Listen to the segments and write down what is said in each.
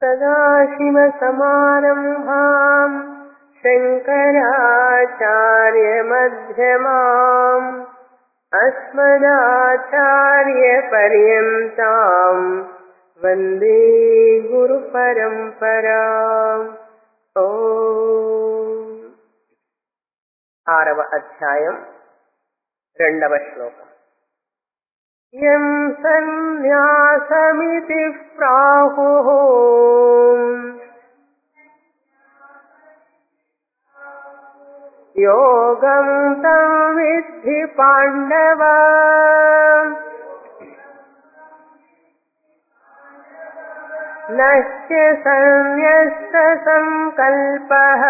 सदाशिवसमारम्भाम् शङ्कराचार्यमध्यमाम् अस्मदाचार्यपर्यन्ताम् वन्दे గురుపరంపరాం ఓ ఆరవ అధ్యాయం రెండవ శ్లోకం యం సన్యాసమితి ప్రాహుః యోగం తం విద్ధి పాండవ నశ్య సన్యస్త సంకల్పః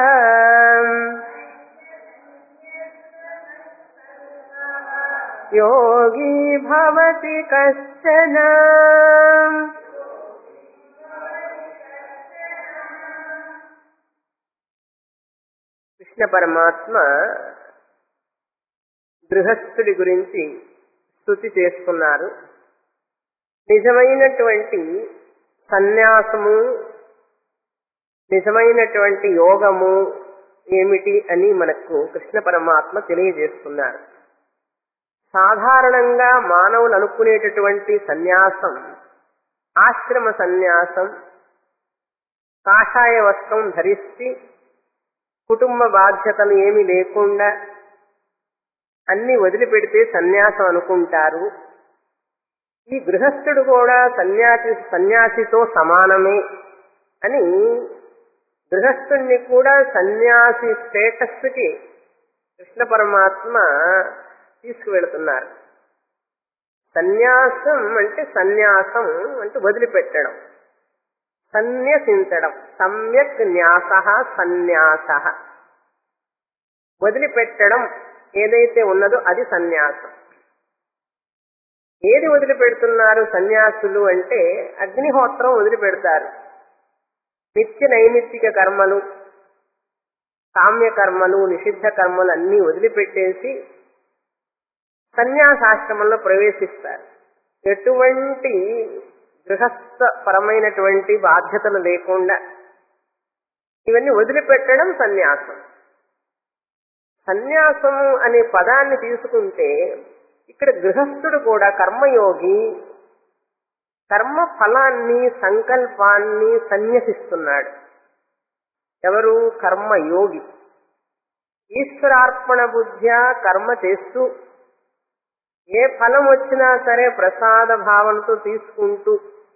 योगी भवति कश्चन కృష్ణ పరమాత్మ గృహస్థుడి గురించి స్థుతి చేస్తున్నారు నిజమైనటువంటి సన్యాసము నిజమైనటువంటి యోగము ఏమిటి అని మనకు కృష్ణ పరమాత్మ తెలియజేస్తున్నారు సాధారణంగా మానవులు అనుకునేటటువంటి సన్యాసం ఆశ్రమ సన్యాసం కాషాయ వస్త్రం ధరిస్తే కుటుంబ బాధ్యతలు ఏమీ లేకుండా అన్ని వదిలిపెడితే సన్యాసం అనుకుంటారు ఈ గృహస్థుడు కూడా సన్యాసి సన్యాసితో సమానమే అని గృహస్థుణ్ణి కూడా సన్యాసి స్టేటస్కి కృష్ణ పరమాత్మ తీసుకువెళుతున్నారు సన్యాసం అంటే సన్యాసం అంటే వదిలిపెట్టడం సన్యసించడం సమ్యక్ న్యాస సన్యాస వదిలిపెట్టడం ఏదైతే ఉన్నదో అది సన్యాసం ఏది వదిలిపెడుతున్నారు సన్యాసులు అంటే అగ్నిహోత్రం వదిలిపెడతారు నిత్య నైమిత్తిక కర్మలు కామ్య కర్మలు నిషిద్ధ కర్మలు అన్నీ వదిలిపెట్టేసి సన్యాసాశ్రమంలో ప్రవేశిస్తారు ఎటువంటి గృహస్థ పరమైనటువంటి బాధ్యతలు లేకుండా ఇవన్నీ వదిలిపెట్టడం సన్యాసం సన్యాసం అనే పదాన్ని తీసుకుంటే ఇక్కడ గృహస్థుడు కూడా కర్మయోగి కర్మ ఫలాన్ని సంకల్పాన్ని సన్యసిస్తున్నాడు ఎవరు కర్మయోగి ఈశ్వరార్పణ బుద్ధ్యా కర్మ చేస్తూ ఏ ఫలం వచ్చినా సరే ప్రసాద భావనతో తీసుకుంటూ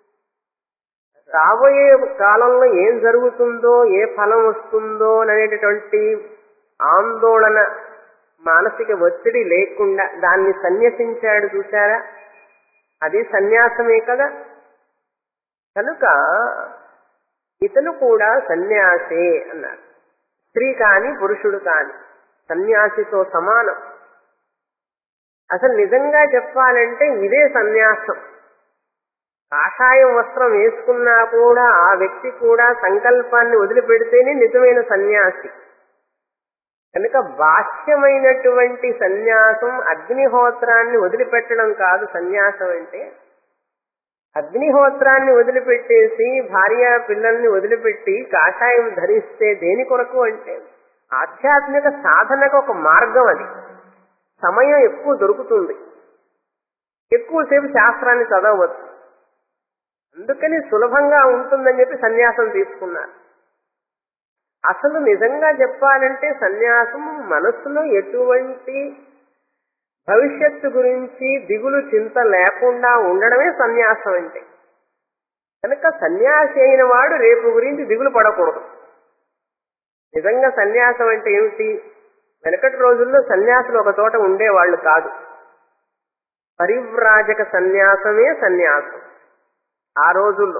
రాబోయే కాలంలో ఏం జరుగుతుందో ఏ ఫలం వస్తుందో అనేటటువంటి ఆందోళన మానసిక ఒత్తిడి లేకుండా దాన్ని సన్యసించాడు చూసారా అది సన్యాసమే కదా కనుక ఇతను కూడా సన్యాసే అన్నారు స్త్రీ కాని పురుషుడు కాని సన్యాసితో సమానం అసలు నిజంగా చెప్పాలంటే ఇదే సన్యాసం కాషాయం వస్త్రం వేసుకున్నా కూడా ఆ వ్యక్తి కూడా సంకల్పాన్ని వదిలిపెడితేనే నిజమైన సన్యాసి కనుక బాహ్యమైనటువంటి సన్యాసం అగ్నిహోత్రాన్ని వదిలిపెట్టడం కాదు సన్యాసం అంటే అగ్నిహోత్రాన్ని వదిలిపెట్టేసి భార్య పిల్లల్ని వదిలిపెట్టి కాషాయం ధరిస్తే దేని కొరకు అంటే ఆధ్యాత్మిక సాధనకు ఒక మార్గం అది సమయం ఎక్కువ దొరుకుతుంది ఎక్కువసేపు శాస్త్రాన్ని చదవవచ్చు అందుకని సులభంగా ఉంటుందని చెప్పి సన్యాసం తీసుకున్నారు అసలు నిజంగా చెప్పాలంటే సన్యాసం మనస్సులో ఎటువంటి భవిష్యత్తు గురించి దిగులు చింత లేకుండా ఉండడమే సన్యాసం అంటే కనుక సన్యాసి అయిన వాడు రేపు గురించి దిగులు పడకూడదు నిజంగా సన్యాసం అంటే ఏమిటి వెనకటి రోజుల్లో సన్యాసులు ఒక చోట ఉండేవాళ్ళు కాదు పరివ్రాజక సన్యాసమే సన్యాసం ఆ రోజుల్లో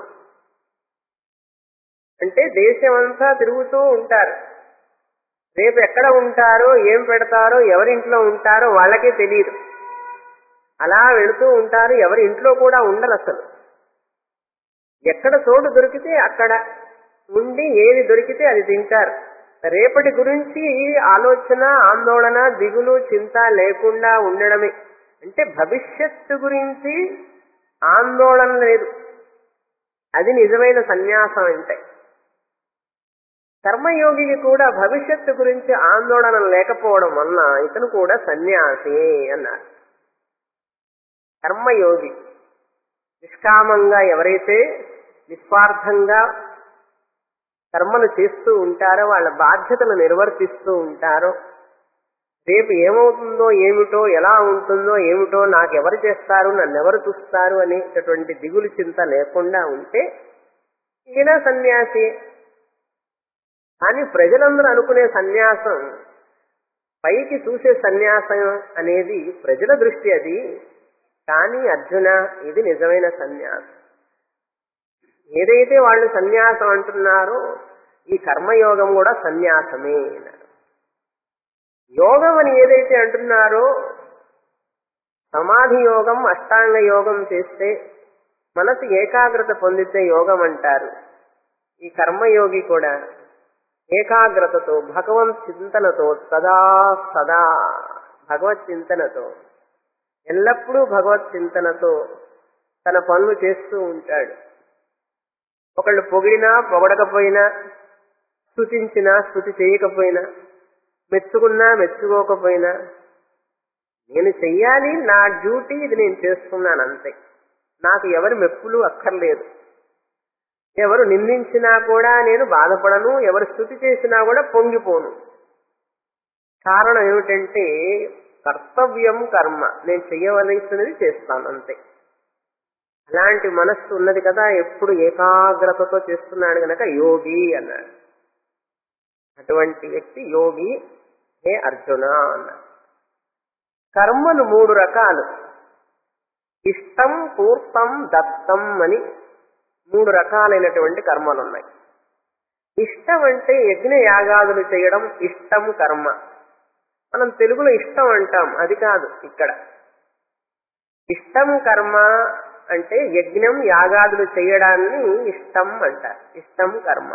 అంటే దేశమంతా తిరుగుతూ ఉంటారు రేపు ఎక్కడ ఉంటారో ఏం పెడతారో ఎవరింట్లో ఉంటారో వాళ్ళకే తెలియదు అలా వెళుతూ ఉంటారు ఎవరి ఇంట్లో కూడా ఉండరు అసలు ఎక్కడ చోటు దొరికితే అక్కడ ఉండి ఏది దొరికితే అది తింటారు రేపటి గురించి ఆలోచన ఆందోళన దిగులు చింత లేకుండా ఉండడమే అంటే భవిష్యత్తు గురించి ఆందోళన లేదు అది నిజమైన సన్యాసం అంటే కర్మయోగికి కూడా భవిష్యత్తు గురించి ఆందోళన లేకపోవడం వలన ఇతను కూడా సన్యాసి అన్నారు కర్మయోగి నిష్కామంగా ఎవరైతే నిస్వార్థంగా కర్మలు చేస్తూ ఉంటారో వాళ్ళ బాధ్యతలు నిర్వర్తిస్తూ ఉంటారో రేపు ఏమవుతుందో ఏమిటో ఎలా ఉంటుందో ఏమిటో నాకెవరు చేస్తారు నన్నెవరు చూస్తారు అనేటటువంటి దిగులు చింత లేకుండా ఉంటే ఈయన సన్యాసి కానీ ప్రజలందరూ అనుకునే సన్యాసం పైకి చూసే సన్యాసం అనేది ప్రజల దృష్టి అది కానీ అర్జున ఇది నిజమైన సన్యాసం ఏదైతే వాళ్ళు సన్యాసం అంటున్నారో ఈ కర్మయోగం కూడా సన్యాసమే అన్నారు యోగం అని ఏదైతే అంటున్నారో సమాధి యోగం అష్టాంగ యోగం చేస్తే మనసు ఏకాగ్రత పొందితే యోగం అంటారు ఈ కర్మయోగి కూడా ఏకాగ్రతతో భగవంత్ చింతనతో సదా సదా భగవత్ చింతనతో ఎల్లప్పుడూ భగవత్ చింతనతో తన పనులు చేస్తూ ఉంటాడు ఒకళ్ళు పొగిడినా పొగడకపోయినా స్థుతించినా స్థుతి చేయకపోయినా మెచ్చుకున్నా మెచ్చుకోకపోయినా నేను చెయ్యాలి నా డ్యూటీ ఇది నేను చేస్తున్నాను అంతే నాకు ఎవరి మెప్పులు అక్కర్లేదు ఎవరు నిందించినా కూడా నేను బాధపడను ఎవరు స్థుతి చేసినా కూడా పొంగిపోను కారణం ఏమిటంటే కర్తవ్యం కర్మ నేను చెయ్యవలసినది చేస్తాను అంతే అలాంటి మనస్సు ఉన్నది కదా ఎప్పుడు ఏకాగ్రతతో చేస్తున్నాడు గనక యోగి అన్నాడు అటువంటి వ్యక్తి యోగి హే అర్జున అన్నాడు కర్మలు మూడు రకాలు ఇష్టం పూర్తం దత్తం అని మూడు రకాలైనటువంటి కర్మలు ఉన్నాయి ఇష్టం అంటే యజ్ఞ యాగాదులు చేయడం ఇష్టం కర్మ మనం తెలుగులో ఇష్టం అంటాం అది కాదు ఇక్కడ ఇష్టం కర్మ అంటే యజ్ఞం యాగాదులు చేయడాన్ని ఇష్టం అంటారు ఇష్టం కర్మ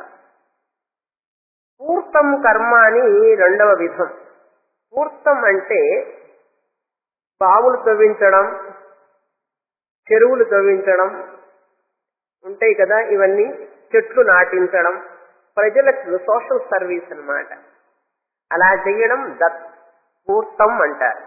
పూర్తం కర్మ అని రెండవ విధం పూర్తం అంటే బావులు తవ్వించడం చెరువులు తవ్వించడం ఉంటాయి కదా ఇవన్నీ చెట్లు నాటించడం ప్రజలకు సోషల్ సర్వీస్ అన్నమాట అలా చేయడం దత్ పూర్తం అంటారు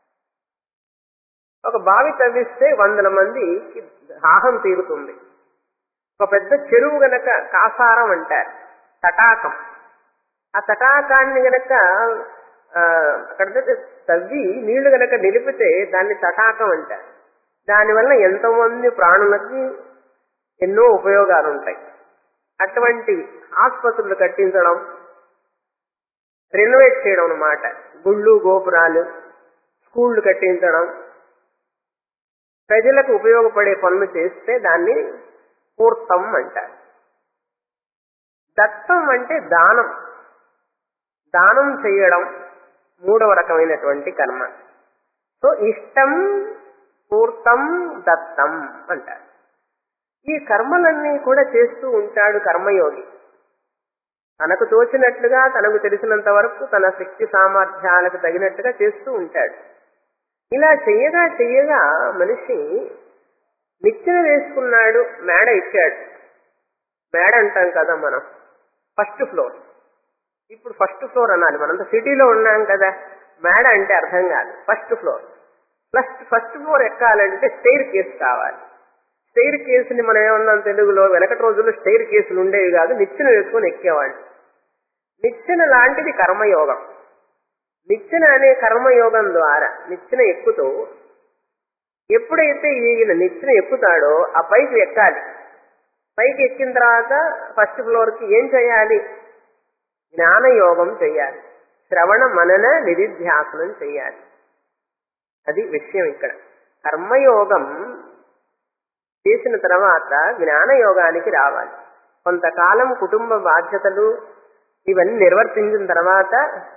ఒక బావి తవ్విస్తే వందల మందికి దాహం తీరుతుంది ఒక పెద్ద చెరువు గనక కాసారం అంటారు తటాకం ఆ తటాకాన్ని గనక ఆ, అక్కడ తవ్వి నీళ్లు గనక నిలిపితే దాన్ని తటాకం అంటారు దానివల్ల ఎంతోమంది ప్రాణులకి ఎన్నో ఉపయోగాలు ఉంటాయి అటువంటి ఆసుపత్రులు కట్టించడం రెనోవేట్ చేయడం అన్నమాట గుళ్ళు గోపురాలు స్కూళ్లు కట్టించడం ప్రజలకు ఉపయోగపడే పనులు చేస్తే దాన్ని పూర్తం అంటారు దత్తం అంటే దానం దానం చేయడం మూడవ రకమైనటువంటి కర్మ సో ఇష్టం పూర్తం దత్తం అంటారు ఈ కర్మలన్నీ కూడా చేస్తూ ఉంటాడు కర్మయోగి తనకు తోచినట్లుగా తనకు తెలిసినంత వరకు తన శక్తి సామర్థ్యాలకు తగినట్టుగా చేస్తూ ఉంటాడు ఇలా చెయ్యగా చెయ్యగా మనిషి నిచ్చెన వేసుకున్నాడు మేడ ఎక్కాడు మేడ అంటాం కదా మనం ఫస్ట్ ఫ్లోర్ ఇప్పుడు ఫస్ట్ ఫ్లోర్ అనాలి మనంతా సిటీలో ఉన్నాం కదా మేడ అంటే అర్థం కాదు first floor plus first floor ఎక్కాలంటే స్టైర్ కేసు కావాలి స్టైర్ కేసుని మనం ఏమన్నాం తెలుగులో వెనకటి రోజుల్లో స్టైర్ కేసులు ఉండేవి కాదు నిచ్చెన వేసుకొని ఎక్కేవాళ్ళు నిచ్చెన లాంటిది కర్మయోగం నిచ్చెన అనే కర్మయోగం ద్వారా నిచ్చెన ఎక్కుతూ ఎప్పుడైతే ఈయన నిచ్చెన ఎక్కుతాడో ఆ పైకి ఎక్కాలి పైకి ఎక్కిన తర్వాత ఫస్ట్ ఫ్లోర్ కి ఏం చేయాలి జ్ఞానయోగం చేయాలి శ్రవణ మనన నిధిధ్యాసనం చేయాలి అది విషయం ఇక్కడ కర్మయోగం చేసిన తర్వాత జ్ఞానయోగానికి రావాలి కొంతకాలం కుటుంబ బాధ్యతలు ఇవన్నీ నిర్వర్తించిన తర్వాత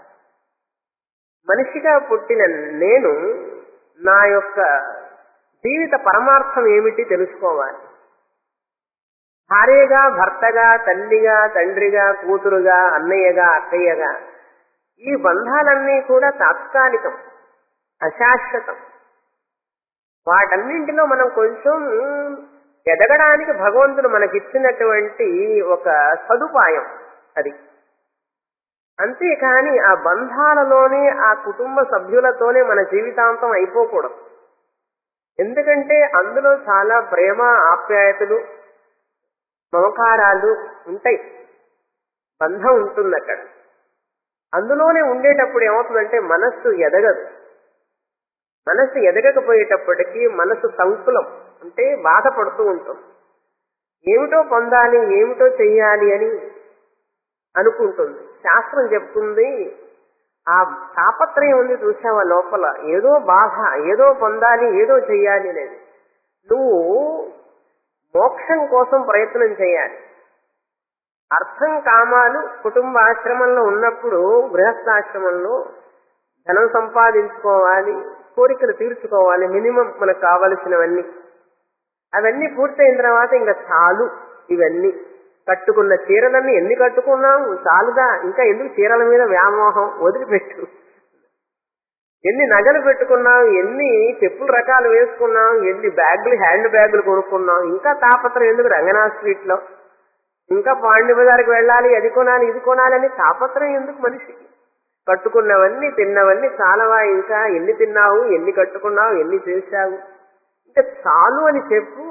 మనిషిగా పుట్టిన నేను నా యొక్క జీవిత పరమార్థం ఏమిటి తెలుసుకోవాలి భార్యగా భర్తగా తల్లిగా తండ్రిగా కూతురుగా అన్నయ్యగా అక్కయ్యగా ఈ బంధాలన్నీ కూడా తాత్కాలికం అశాశ్వతం వాటన్నింటిలో మనం కొంచెం ఎదగడానికి భగవంతుడు మనకిచ్చినటువంటి ఒక సదుపాయం అది అంతేకాని ఆ బంధాలలోనే ఆ కుటుంబ సభ్యులతోనే మన జీవితాంతం అయిపోకూడదు ఎందుకంటే అందులో చాలా ప్రేమ ఆప్యాయతలు మమకారాలు ఉంటాయి బంధం ఉంటుంది అక్కడ అందులోనే ఉండేటప్పుడు ఏమవుతుందంటే మనస్సు ఎదగదు మనస్సు ఎదగకపోయేటప్పటికీ మనసు సంకులం అంటే బాధపడుతూ ఉంటుంది ఏమిటో పొందాలి ఏమిటో చెయ్యాలి అని అనుకుంటుంది శాస్త్రం చెప్తుంది ఆ తాపత్రయం ఉంది చూసావా లోపల ఏదో బాధ ఏదో పొందాలి ఏదో చెయ్యాలి అనేది నువ్వు మోక్షం కోసం ప్రయత్నం చేయాలి అర్థం కామాలు కుటుంబాశ్రమంలో ఉన్నప్పుడు గృహస్థాశ్రమంలో ధనం సంపాదించుకోవాలి కోరికలు తీర్చుకోవాలి మినిమం మనకు కావలసినవన్నీ అవన్నీ పూర్తయిన తర్వాత ఇంకా చాలు ఇవన్నీ కట్టుకున్న చీరలన్నీ ఎన్ని కట్టుకున్నావు చాలుదా ఇంకా ఎందుకు చీరల మీద వ్యామోహం వదిలిపెట్టు ఎన్ని నగలు పెట్టుకున్నావు ఎన్ని చెప్పుల రకాలు వేసుకున్నావు ఎన్ని బ్యాగులు హ్యాండ్ బ్యాగులు కొనుక్కున్నావు ఇంకా తాపత్రం ఎందుకు రంగనాథ్ స్ట్రీట్ లో ఇంకా పాండ్య బజార్కి వెళ్ళాలి అది కొనాలి ఇది కొనాలి అని తాపత్రం ఎందుకు మనిషికి కట్టుకున్నవన్నీ తిన్నవన్నీ చాలవా ఇంకా ఎన్ని తిన్నావు ఎన్ని కట్టుకున్నావు ఎన్ని చేశావు ఇంకా చాలు అని చెప్పు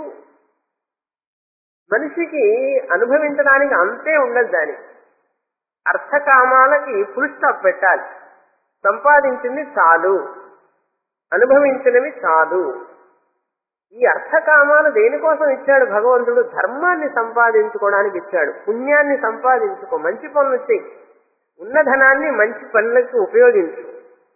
మనిషికి అనుభవించడానికి అంతే ఉండదు దాని అర్థకామాలకి ఫుల్ స్టాప్ పెట్టాలి సంపాదించింది చాలు అనుభవించినవి చాలు ఈ అర్థకామాలు దేనికోసం ఇచ్చాడు భగవంతుడు ధర్మాన్ని సంపాదించుకోవడానికి ఇచ్చాడు పుణ్యాన్ని సంపాదించుకో మంచి పనులు చెయ్యి ఉన్న ధనాన్ని మంచి పనులకు ఉపయోగించు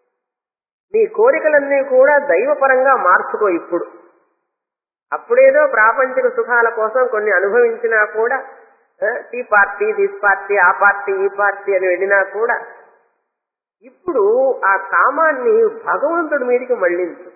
నీ కోరికలన్నీ కూడా దైవపరంగా మార్చుకో ఇప్పుడు అప్పుడేదో ప్రాపంచిక సుఖాల కోసం కొన్ని అనుభవించినా కూడా ఆ, టీ పార్టీ దిస్ పార్టీ ఆ పార్టీ ఈ పార్టీ అని వెళ్ళినా కూడా ఇప్పుడు ఆ కామాన్ని భగవంతుడి మీదకి మళ్ళించు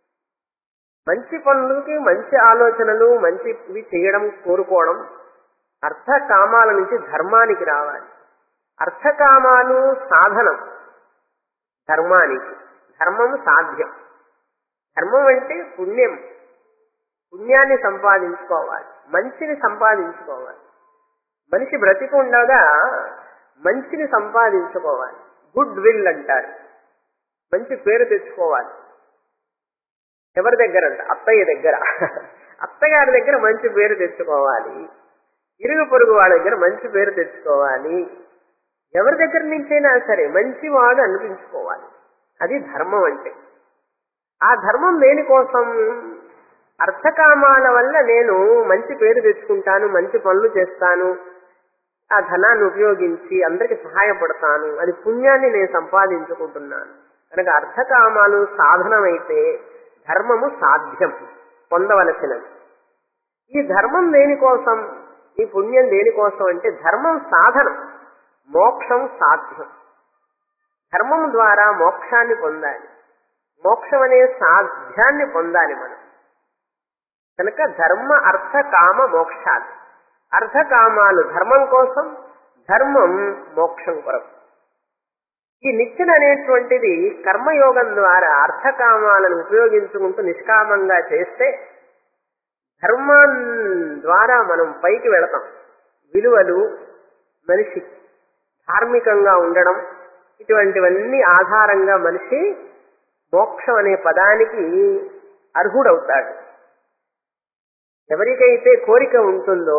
మంచి పనులకి మంచి ఆలోచనలు మంచి ఇవి చేయడం కోరుకోవడం అర్థ కామాల నుంచి ధర్మానికి రావాలి అర్థకామాలు సాధనం ధర్మానికి ధర్మం సాధ్యం ధర్మం అంటే పుణ్యం పుణ్యాన్ని సంపాదించుకోవాలి మంచిని సంపాదించుకోవాలి మనిషి బ్రతికుండగా మంచిని సంపాదించుకోవాలి గుడ్ విల్ అంటారు మంచి పేరు తెచ్చుకోవాలి ఎవరి దగ్గర అంట అత్తయ్య దగ్గర అత్తగారి దగ్గర మంచి పేరు తెచ్చుకోవాలి ఇరుగు పొరుగు వాళ్ళ దగ్గర మంచి పేరు తెచ్చుకోవాలి ఎవరి దగ్గర నుంచైనా సరే మంచివాడు అనిపించుకోవాలి అది ధర్మం అంటే ఆ ధర్మం దేనికోసం అర్థకామాల వల్ల నేను మంచి పేరు తెచ్చుకుంటాను మంచి పనులు చేస్తాను ఆ ధనాన్ని ఉపయోగించి అందరికి సహాయపడతాను అది పుణ్యాన్ని నేను సంపాదించుకుంటున్నాను కనుక అర్థకామాలు సాధనమైతే ధర్మము సాధ్యం పొందవలసినది ఈ ధర్మం దేనికోసం ఈ పుణ్యం దేనికోసం అంటే ధర్మం సాధనం మోక్షం సాధ్యం ధర్మం ద్వారా మోక్షాన్ని పొందాలి మోక్షం అనే సాధ్యాన్ని పొందాలి మనం కనుక ధర్మ అర్థ కామ మోక్షాలు అర్థకామాలు ధర్మం కోసం ధర్మం మోక్షం కొరకు ఈ నిచ్చెన అనేటువంటిది కర్మయోగం ద్వారా అర్థకామాలను ఉపయోగించుకుంటూ నిష్కామంగా చేస్తే ధర్మం ద్వారా మనం పైకి వెళతాం విలువలు మనిషి ధార్మికంగా ఉండడం ఇటువంటివన్నీ ఆధారంగా మనిషి మోక్షం అనే పదానికి అర్హుడవుతాడు ఎవరికైతే కోరిక ఉంటుందో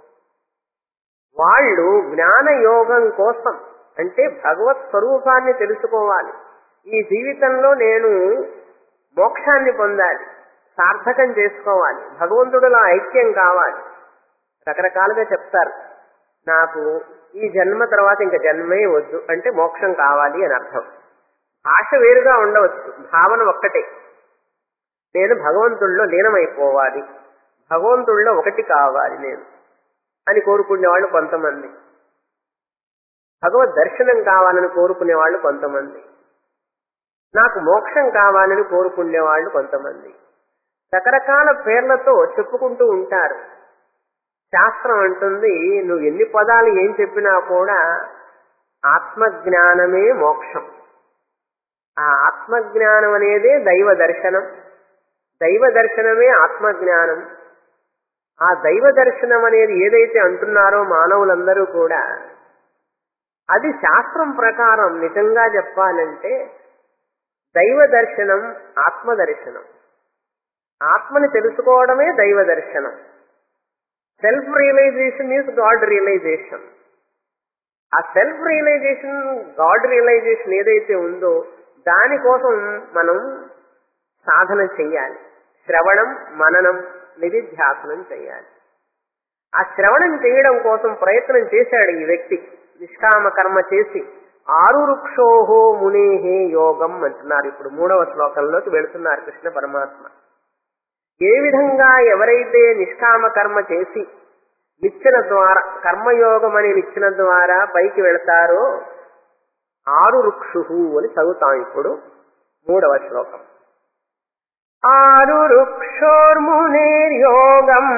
వాళ్ళు జ్ఞానయోగం కోసం అంటే భగవత్ స్వరూపాన్ని తెలుసుకోవాలి ఈ జీవితంలో నేను మోక్షాన్ని పొందాలి సార్థకం చేసుకోవాలి భగవంతుడిలో ఐక్యం కావాలి రకరకాలుగా చెప్తారు నాకు ఈ జన్మ తర్వాత ఇంకా జన్మే వద్దు అంటే మోక్షం కావాలి అని అర్థం ఆశ వేరుగా ఉండవచ్చు భావన ఒక్కటే నేను భగవంతుడిలో లీనమైపోవాలి భగవంతుడిలో ఒకటి కావాలి నేను అని కోరుకునేవాళ్ళు కొంతమంది భగవద్ దర్శనం కావాలని కోరుకునేవాళ్ళు కొంతమంది నాకు మోక్షం కావాలని కోరుకునేవాళ్ళు కొంతమంది రకరకాల పేర్లతో చెప్పుకుంటూ ఉంటారు శాస్త్రం అంటుంది నువ్వు ఎన్ని పదాలు ఏం చెప్పినా కూడా ఆత్మజ్ఞానమే మోక్షం ఆ ఆత్మజ్ఞానం అనేదే దైవ దర్శనం దైవ దర్శనమే ఆత్మజ్ఞానం ఆ దైవ దర్శనం అనేది ఏదైతే అంటున్నారో మానవులందరూ కూడా అది శాస్త్రం ప్రకారం నిజంగా చెప్పాలంటే దైవ దర్శనం ఆత్మ దర్శనం ఆత్మని తెలుసుకోవడమే దైవ దర్శనం self realization is god realization ఆ సెల్ఫ్ రియలైజేషన్ గాడ్ రియలైజేషన్ ఏదైతే ఉందో దానికోసం మనం సాధన చెయ్యాలి శ్రవణం మననం నిధిధ్యాసనం చేయాలి ఆ శ్రవణం చేయడం కోసం ప్రయత్నం చేశాడు ఈ వ్యక్తి నిష్కామ కర్మ చేసి ఆరు వృక్షోహో మునేహే యోగం అంటున్నారు ఇప్పుడు మూడవ శ్లోకంలోకి వెళుతున్నారు కృష్ణ పరమాత్మ ఏ విధంగా ఎవరైతే నిష్కామ కర్మ చేసి నిచ్చెన ద్వారా కర్మయోగం అనే నిచ్చెన ద్వారా పైకి వెళతారో ఆరు వృక్షు అని చదువుతాం ఇప్పుడు మూడవ శ్లోకం ఆరు వృక్షోర్మునేర్యోగం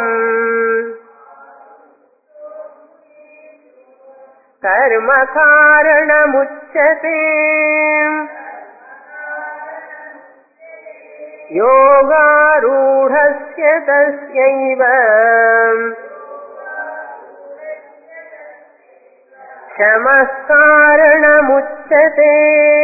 కర్మ కారణముచ్యతే యోగారూఢస్య తస్యైవ శమః కారణముచ్యతే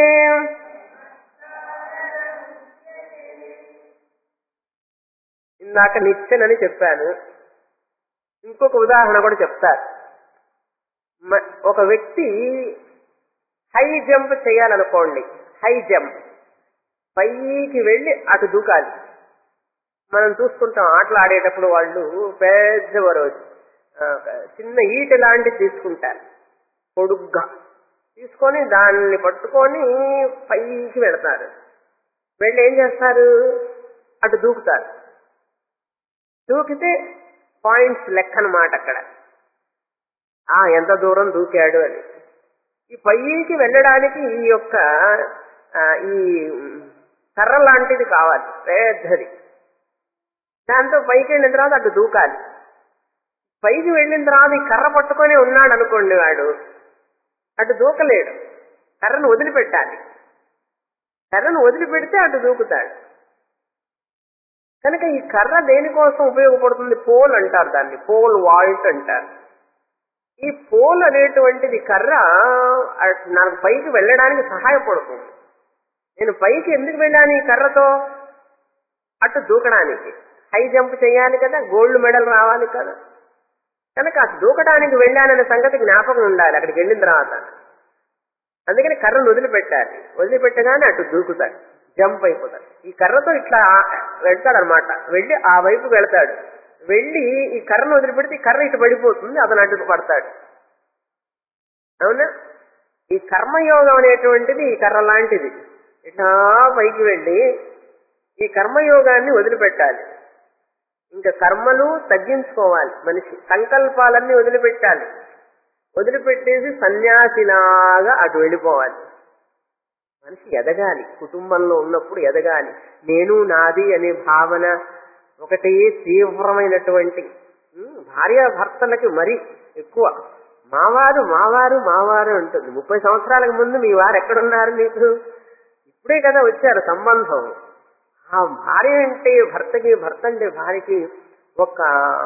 ఇందాక నిచ్చెనని చెప్పాను ఇంకొక ఉదాహరణ కూడా చెప్తారు మ- ఒక వ్యక్తి హై జంప్ చేయాలనుకోండి హై జంప్ పైకి వెళ్ళి అటు దూకాలి మనం చూస్తుంటాం ఆటలు ఆడేటప్పుడు వాళ్ళు పెద్ద వరవచ్చు చిన్న ఈట లాంటిది తీసుకుంటారు పొడుగ్గా తీసుకొని దాన్ని పట్టుకొని పైకి వెళతారు వెళ్ళి ఏం చేస్తారు అటు దూకుతారు దూకితే పాయింట్స్ లెక్క అనమాట అక్కడ ఆ ఎంత దూరం దూకాడు అని ఈ పైకి వెళ్ళడానికి ఈ యొక్క ఆ, ఈ కర్ర లాంటిది కావాలి పెద్దది దాంతో పైకి వెళ్ళిన తర్వాత అటు దూకాలి పైకి వెళ్ళిన తర్వాత ఈ కర్ర పట్టుకొని ఉన్నాడు అనుకోండి వాడు అటు దూకలేడు కర్రను వదిలిపెట్టాలి కర్రను వదిలిపెడితే అటు దూకుతాడు కనుక ఈ కర్ర దేనికోసం ఉపయోగపడుతుంది పోల్ అంటారు దాన్ని పోల్ వాల్ట్ అంటారు ఈ పోల్ అనేటువంటిది కర్ర అట్- నాకు పైకి వెళ్ళడానికి సహాయపడుతుంది నేను పైకి ఎందుకు వెళ్ళాను ఈ కర్రతో అటు దూకడానికి హై జంప్ చేయాలి కదా గోల్డ్ మెడల్ రావాలి కదా కనుక అటు దూకడానికి వెళ్ళాననే సంగతి జ్ఞాపకం ఉండాలి అక్కడికి వెళ్ళిన తర్వాత అందుకని కర్రను వదిలిపెట్టాలి వదిలిపెట్టగానే అటు దూకుతాడు జంప్ అయిపోతాడు ఈ కర్రతో ఇట్లా వెళ్తాడు అనమాట వెళ్ళి ఆ వైపుకి వెళ్తాడు వెళ్ళి ఈ కర్రను వదిలిపెడితే ఈ కర్ర ఇటు పడిపోతుంది అతను అడ్డుకు పడతాడు అవునా ఈ కర్మయోగం అనేటువంటిది ఈ కర్ర లాంటిది ఇట్లా పైకి వెళ్ళి ఈ కర్మయోగాన్ని వదిలిపెట్టాలి ఇంకా కర్మలు తగ్గించుకోవాలి మనిషి సంకల్పాలన్నీ వదిలిపెట్టాలి వదిలిపెట్టేసి సన్యాసిలాగా అటు వెళ్ళిపోవాలి మనిషి ఎదగాలి కుటుంబంలో ఉన్నప్పుడు ఎదగాలి నేను నాది అనే భావన ఒకటే తీవ్రమైనటువంటి ఉమ్, భార్య భర్తలకి మరీ ఎక్కువ మావారు మావారు మావారు ఉంటుంది ముప్పై సంవత్సరాలకు ముందు మీ వారు ఎక్కడున్నారు నీకు ఇప్పుడే కదా వచ్చారు సంబంధం ఆ భార్య అంటే భర్తకి భర్త అంటే భార్యకి ఒక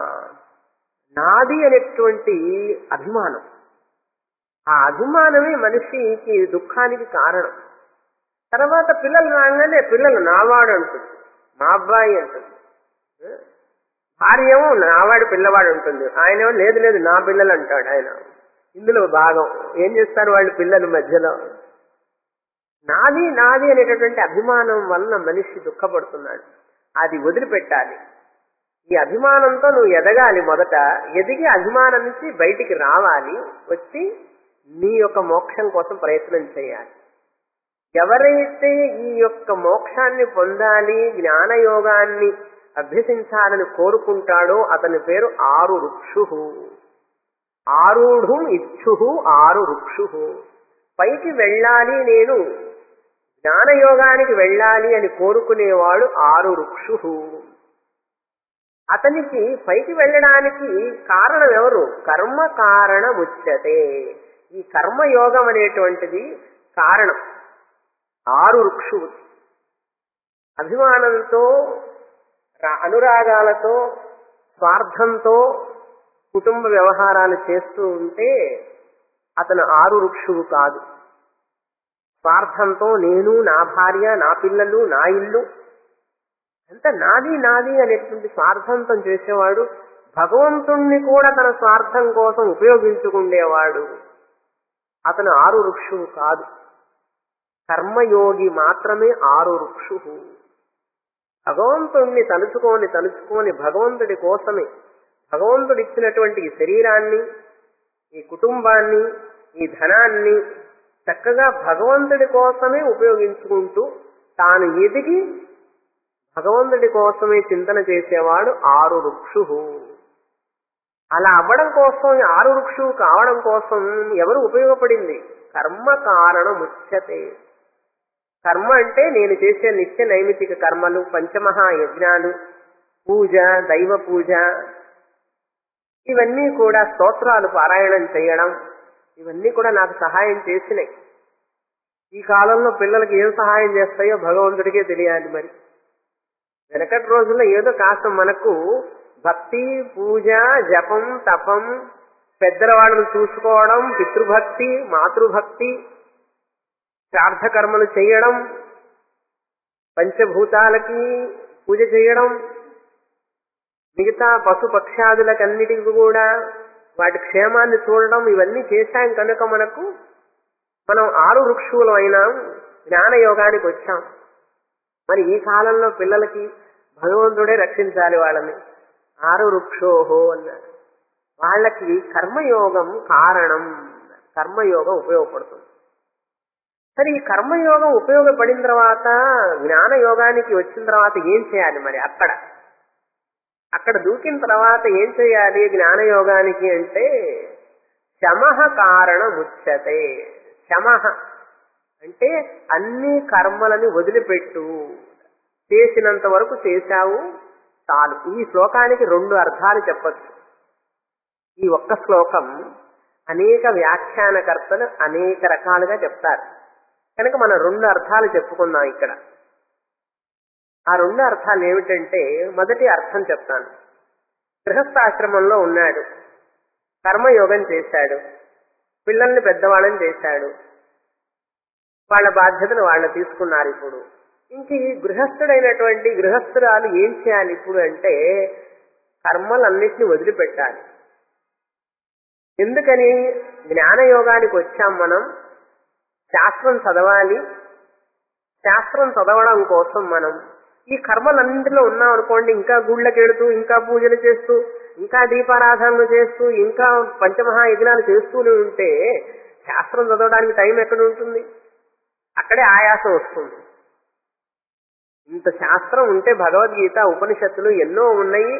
నాది అనేటువంటి అభిమానం ఆ అభిమానమే మనిషికి దుఃఖానికి కారణం తర్వాత పిల్లలు రాగానే పిల్లలు నావాడు అంటుంది మా అబ్బాయి అంటుంది భార్య ఏమో నావాడు పిల్లవాడు ఉంటుంది ఆయన ఏమో లేదు లేదు నా పిల్లలు అంటాడు ఆయన ఇందులో భాగం ఏం చేస్తారు వాళ్ళు పిల్లల మధ్యలో నాది నాది అనేటటువంటి అభిమానం వలన మనిషి దుఃఖపడుతున్నాడు అది వదిలిపెట్టాలి ఈ అభిమానంతో నువ్వు ఎదగాలి మొదట ఎదిగి అభిమానం నుంచి బయటికి రావాలి వచ్చి నీ యొక్క మోక్షం కోసం ప్రయత్నం చేయాలి ఎవరైతే ఈ యొక్క మోక్షాన్ని పొందాలి జ్ఞానయోగాన్ని అభ్యసించాలని కోరుకుంటాడో అతని పేరు ఆరు రుక్షు ఆరూఢం ఇచ్చు ఆరు రుక్షు పైకి వెళ్ళాలి నేను జ్ఞానయోగానికి వెళ్ళాలి అని కోరుకునేవాడు ఆరు రుక్షు అతనికి పైకి వెళ్ళడానికి కారణం ఎవరు కర్మ కారణముచ్యతే ఈ కర్మయోగం అనేటువంటిది కారణం ఆరు వృక్షు అభిమానంతో రా- అనురాగాలతో స్వార్థంతో కుటుంబ వ్యవహారాలు చేస్తూ ఉంటే అతను ఆరు వృక్షువు కాదు స్వార్థంతో నేను నా భార్య నా పిల్లలు నా ఇల్లు అంత నాది నాది అనేటువంటి స్వార్థంతో చేసేవాడు భగవంతుణ్ణి కూడా తన స్వార్థం కోసం ఉపయోగించుకుండేవాడు అతను ఆరు వృక్షువు కాదు కర్మయోగి మాత్రమే ఆరు వృక్షు భగవంతుణ్ణి తలుచుకొని తలుచుకొని భగవంతుడి కోసమే భగవంతుడు ఇచ్చినటువంటి ఈ శరీరాన్ని ఈ కుటుంబాన్ని ఈ ధనాన్ని చక్కగా భగవంతుడి కోసమే ఉపయోగించుకుంటూ తాను ఎదిగి భగవంతుడి కోసమే చింతన చేసేవాడు ఆరు వృక్షు అలా అవ్వడం కోసం ఈ ఆరు వృక్షు కావడం కోసం ఎవరు ఉపయోగపడింది కర్మ కారణం ముచ్చతే కర్మ అంటే నేను చేసే నిత్య నైమితిక కర్మలు పంచమహా యజ్ఞాలు పూజ దైవ పూజ ఇవన్నీ కూడా స్తోత్రాలు పారాయణం చేయడం ఇవన్నీ కూడా నాకు సహాయం చేసినాయి ఈ కాలంలో పిల్లలకి ఏం సహాయం చేస్తాయో భగవంతుడికే తెలియాలి మరి వెనకటి రోజుల్లో ఏదో కాస్త మనకు భక్తి పూజ జపం తపం పెద్దల వాళ్ళని చూసుకోవడం పితృభక్తి మాతృభక్తి శ్రాద్ధ కర్మలు చేయడం పంచభూతాలకి పూజ చేయడం మిగతా పశు పక్షాదులకన్నిటికి కూడా వాటి క్షేమాన్ని చూడడం ఇవన్నీ చేశాం కనుక మనకు మనం ఆరు వృక్షువులు అయినాం జ్ఞాన యోగానికి వచ్చాం మరి ఈ కాలంలో పిల్లలకి భగవంతుడే రక్షించాలి వాళ్ళని ఆరు వృక్షోహో అన్నారు వాళ్ళకి కర్మయోగం కారణం కర్మయోగం ఉపయోగపడుతుంది సరే ఈ కర్మయోగం ఉపయోగపడిన తర్వాత జ్ఞాన యోగానికి వచ్చిన తర్వాత ఏం చేయాలి మరి అక్కడ అక్కడ దూకిన తర్వాత ఏం చేయాలి జ్ఞాన యోగానికి అంటే శమహ కారణం ఉచ్యతే శమహ అంటే అన్ని కర్మలని వదిలిపెట్టు చేసినంత వరకు చేశావు చాలు ఈ శ్లోకానికి రెండు అర్థాలు చెప్పచ్చు ఈ ఒక్క శ్లోకం అనేక వ్యాఖ్యానకర్తలు అనేక రకాలుగా చెప్తారు కనుక మనం రెండు అర్థాలు చెప్పుకుందాం ఇక్కడ ఆ రెండు అర్థాలు ఏమిటంటే మొదటి అర్థం చెప్తాను గృహస్థాశ్రమంలో ఉన్నాడు కర్మయోగం చేశాడు పిల్లల్ని పెద్దవాళ్ళని చేశాడు వాళ్ళ బాధ్యతలు వాళ్ళు తీసుకున్నారు ఇప్పుడు ఇంక ఈ గృహస్థుడైనటువంటి గృహస్థురాలు ఏం చేయాలి ఇప్పుడు అంటే కర్మలన్నింటినీ వదిలిపెట్టాలి ఎందుకని జ్ఞానయోగానికి వచ్చాం మనం శాస్త్రం చదవాలి శాస్త్రం చదవడం కోసం మనం ఈ కర్మలన్నింటిలో ఉన్నాం అనుకోండి ఇంకా గుళ్ళకి వెళుతూ ఇంకా పూజలు చేస్తూ ఇంకా దీపారాధనలు చేస్తూ ఇంకా పంచమహా యజ్ఞాలు చేస్తూనే ఉంటే శాస్త్రం చదవడానికి టైం ఎక్కడ ఉంటుంది అక్కడే ఆయాసం వస్తుంది ఇంత శాస్త్రం ఉంటే భగవద్గీత ఉపనిషత్తులు ఎన్నో ఉన్నాయి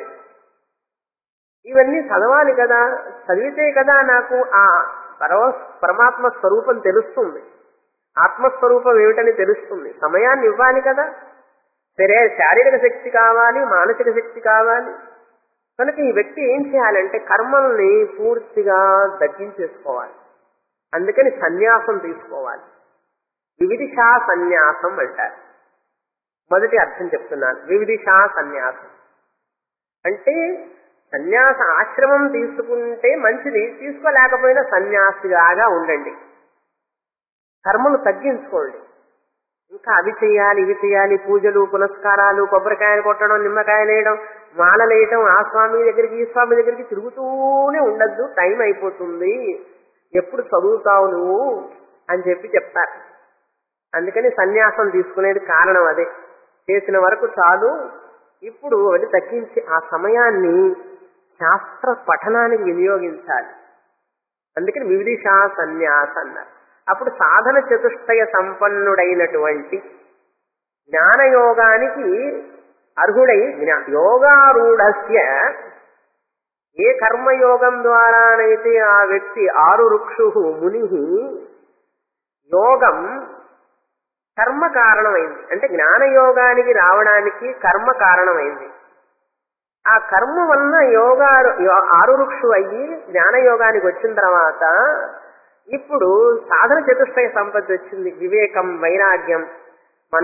ఇవన్నీ చదవాలి కదా చదివితే కదా నాకు ఆ పరమ పరమాత్మ స్వరూపం తెలుస్తుంది ఆత్మస్వరూపం ఏమిటని తెలుస్తుంది సమయాన్ని ఇవ్వాలి కదా సరే శారీరక శక్తి కావాలి మానసిక శక్తి కావాలి కనుక ఈ వ్యక్తి ఏం చేయాలంటే కర్మల్ని పూర్తిగా తగ్గించేసుకోవాలి అందుకని సన్యాసం తీసుకోవాలి వివిధిషా సన్యాసం అంటారు మొదటి అర్థం చెప్తున్నాను వివిధిషా సన్యాసం అంటే సన్యాస ఆశ్రమం తీసుకుంటే మంచిది తీసుకోలేకపోయినా సన్యాసిలాగా ఉండండి కర్మలు తగ్గించుకోండి ఇంకా అవి చేయాలి ఇవి చేయాలి పూజలు పునస్కారాలు కొబ్బరికాయలు కొట్టడం నిమ్మకాయలు వేయడం మాలలు వేయటం ఆ స్వామి దగ్గరికి ఈ స్వామి దగ్గరికి తిరుగుతూనే ఉండద్దు టైం అయిపోతుంది ఎప్పుడు చదువుతావు నువ్వు అని చెప్పి చెప్తారు అందుకని సన్యాసం తీసుకునేది కారణం అదే చేసిన వరకు చాలు ఇప్పుడు అది తగ్గించి ఆ సమయాన్ని శాస్త్ర పఠనానికి వినియోగించాలి అందుకని వివిధిషా సన్యాస అన్నారు అప్పుడు సాధన చతుష్టయ సంపన్నుడైనటువంటి జ్ఞానయోగానికి అర్హుడై జ్ఞా యోగారూఢస్య ఏ కర్మయోగం ద్వారానైతే ఆ వ్యక్తి ఆరు రుక్షు ముని యోగం కర్మ కారణమైంది అంటే జ్ఞానయోగానికి రావడానికి కర్మ కారణమైంది ఆ కర్మ వలన యోగా ఆరు రుక్షు అయ్యి జ్ఞానయోగానికి వచ్చిన తర్వాత ఇప్పుడు సాధన చతుష్టయ సంపత్తి వచ్చింది వివేకం వైరాగ్యం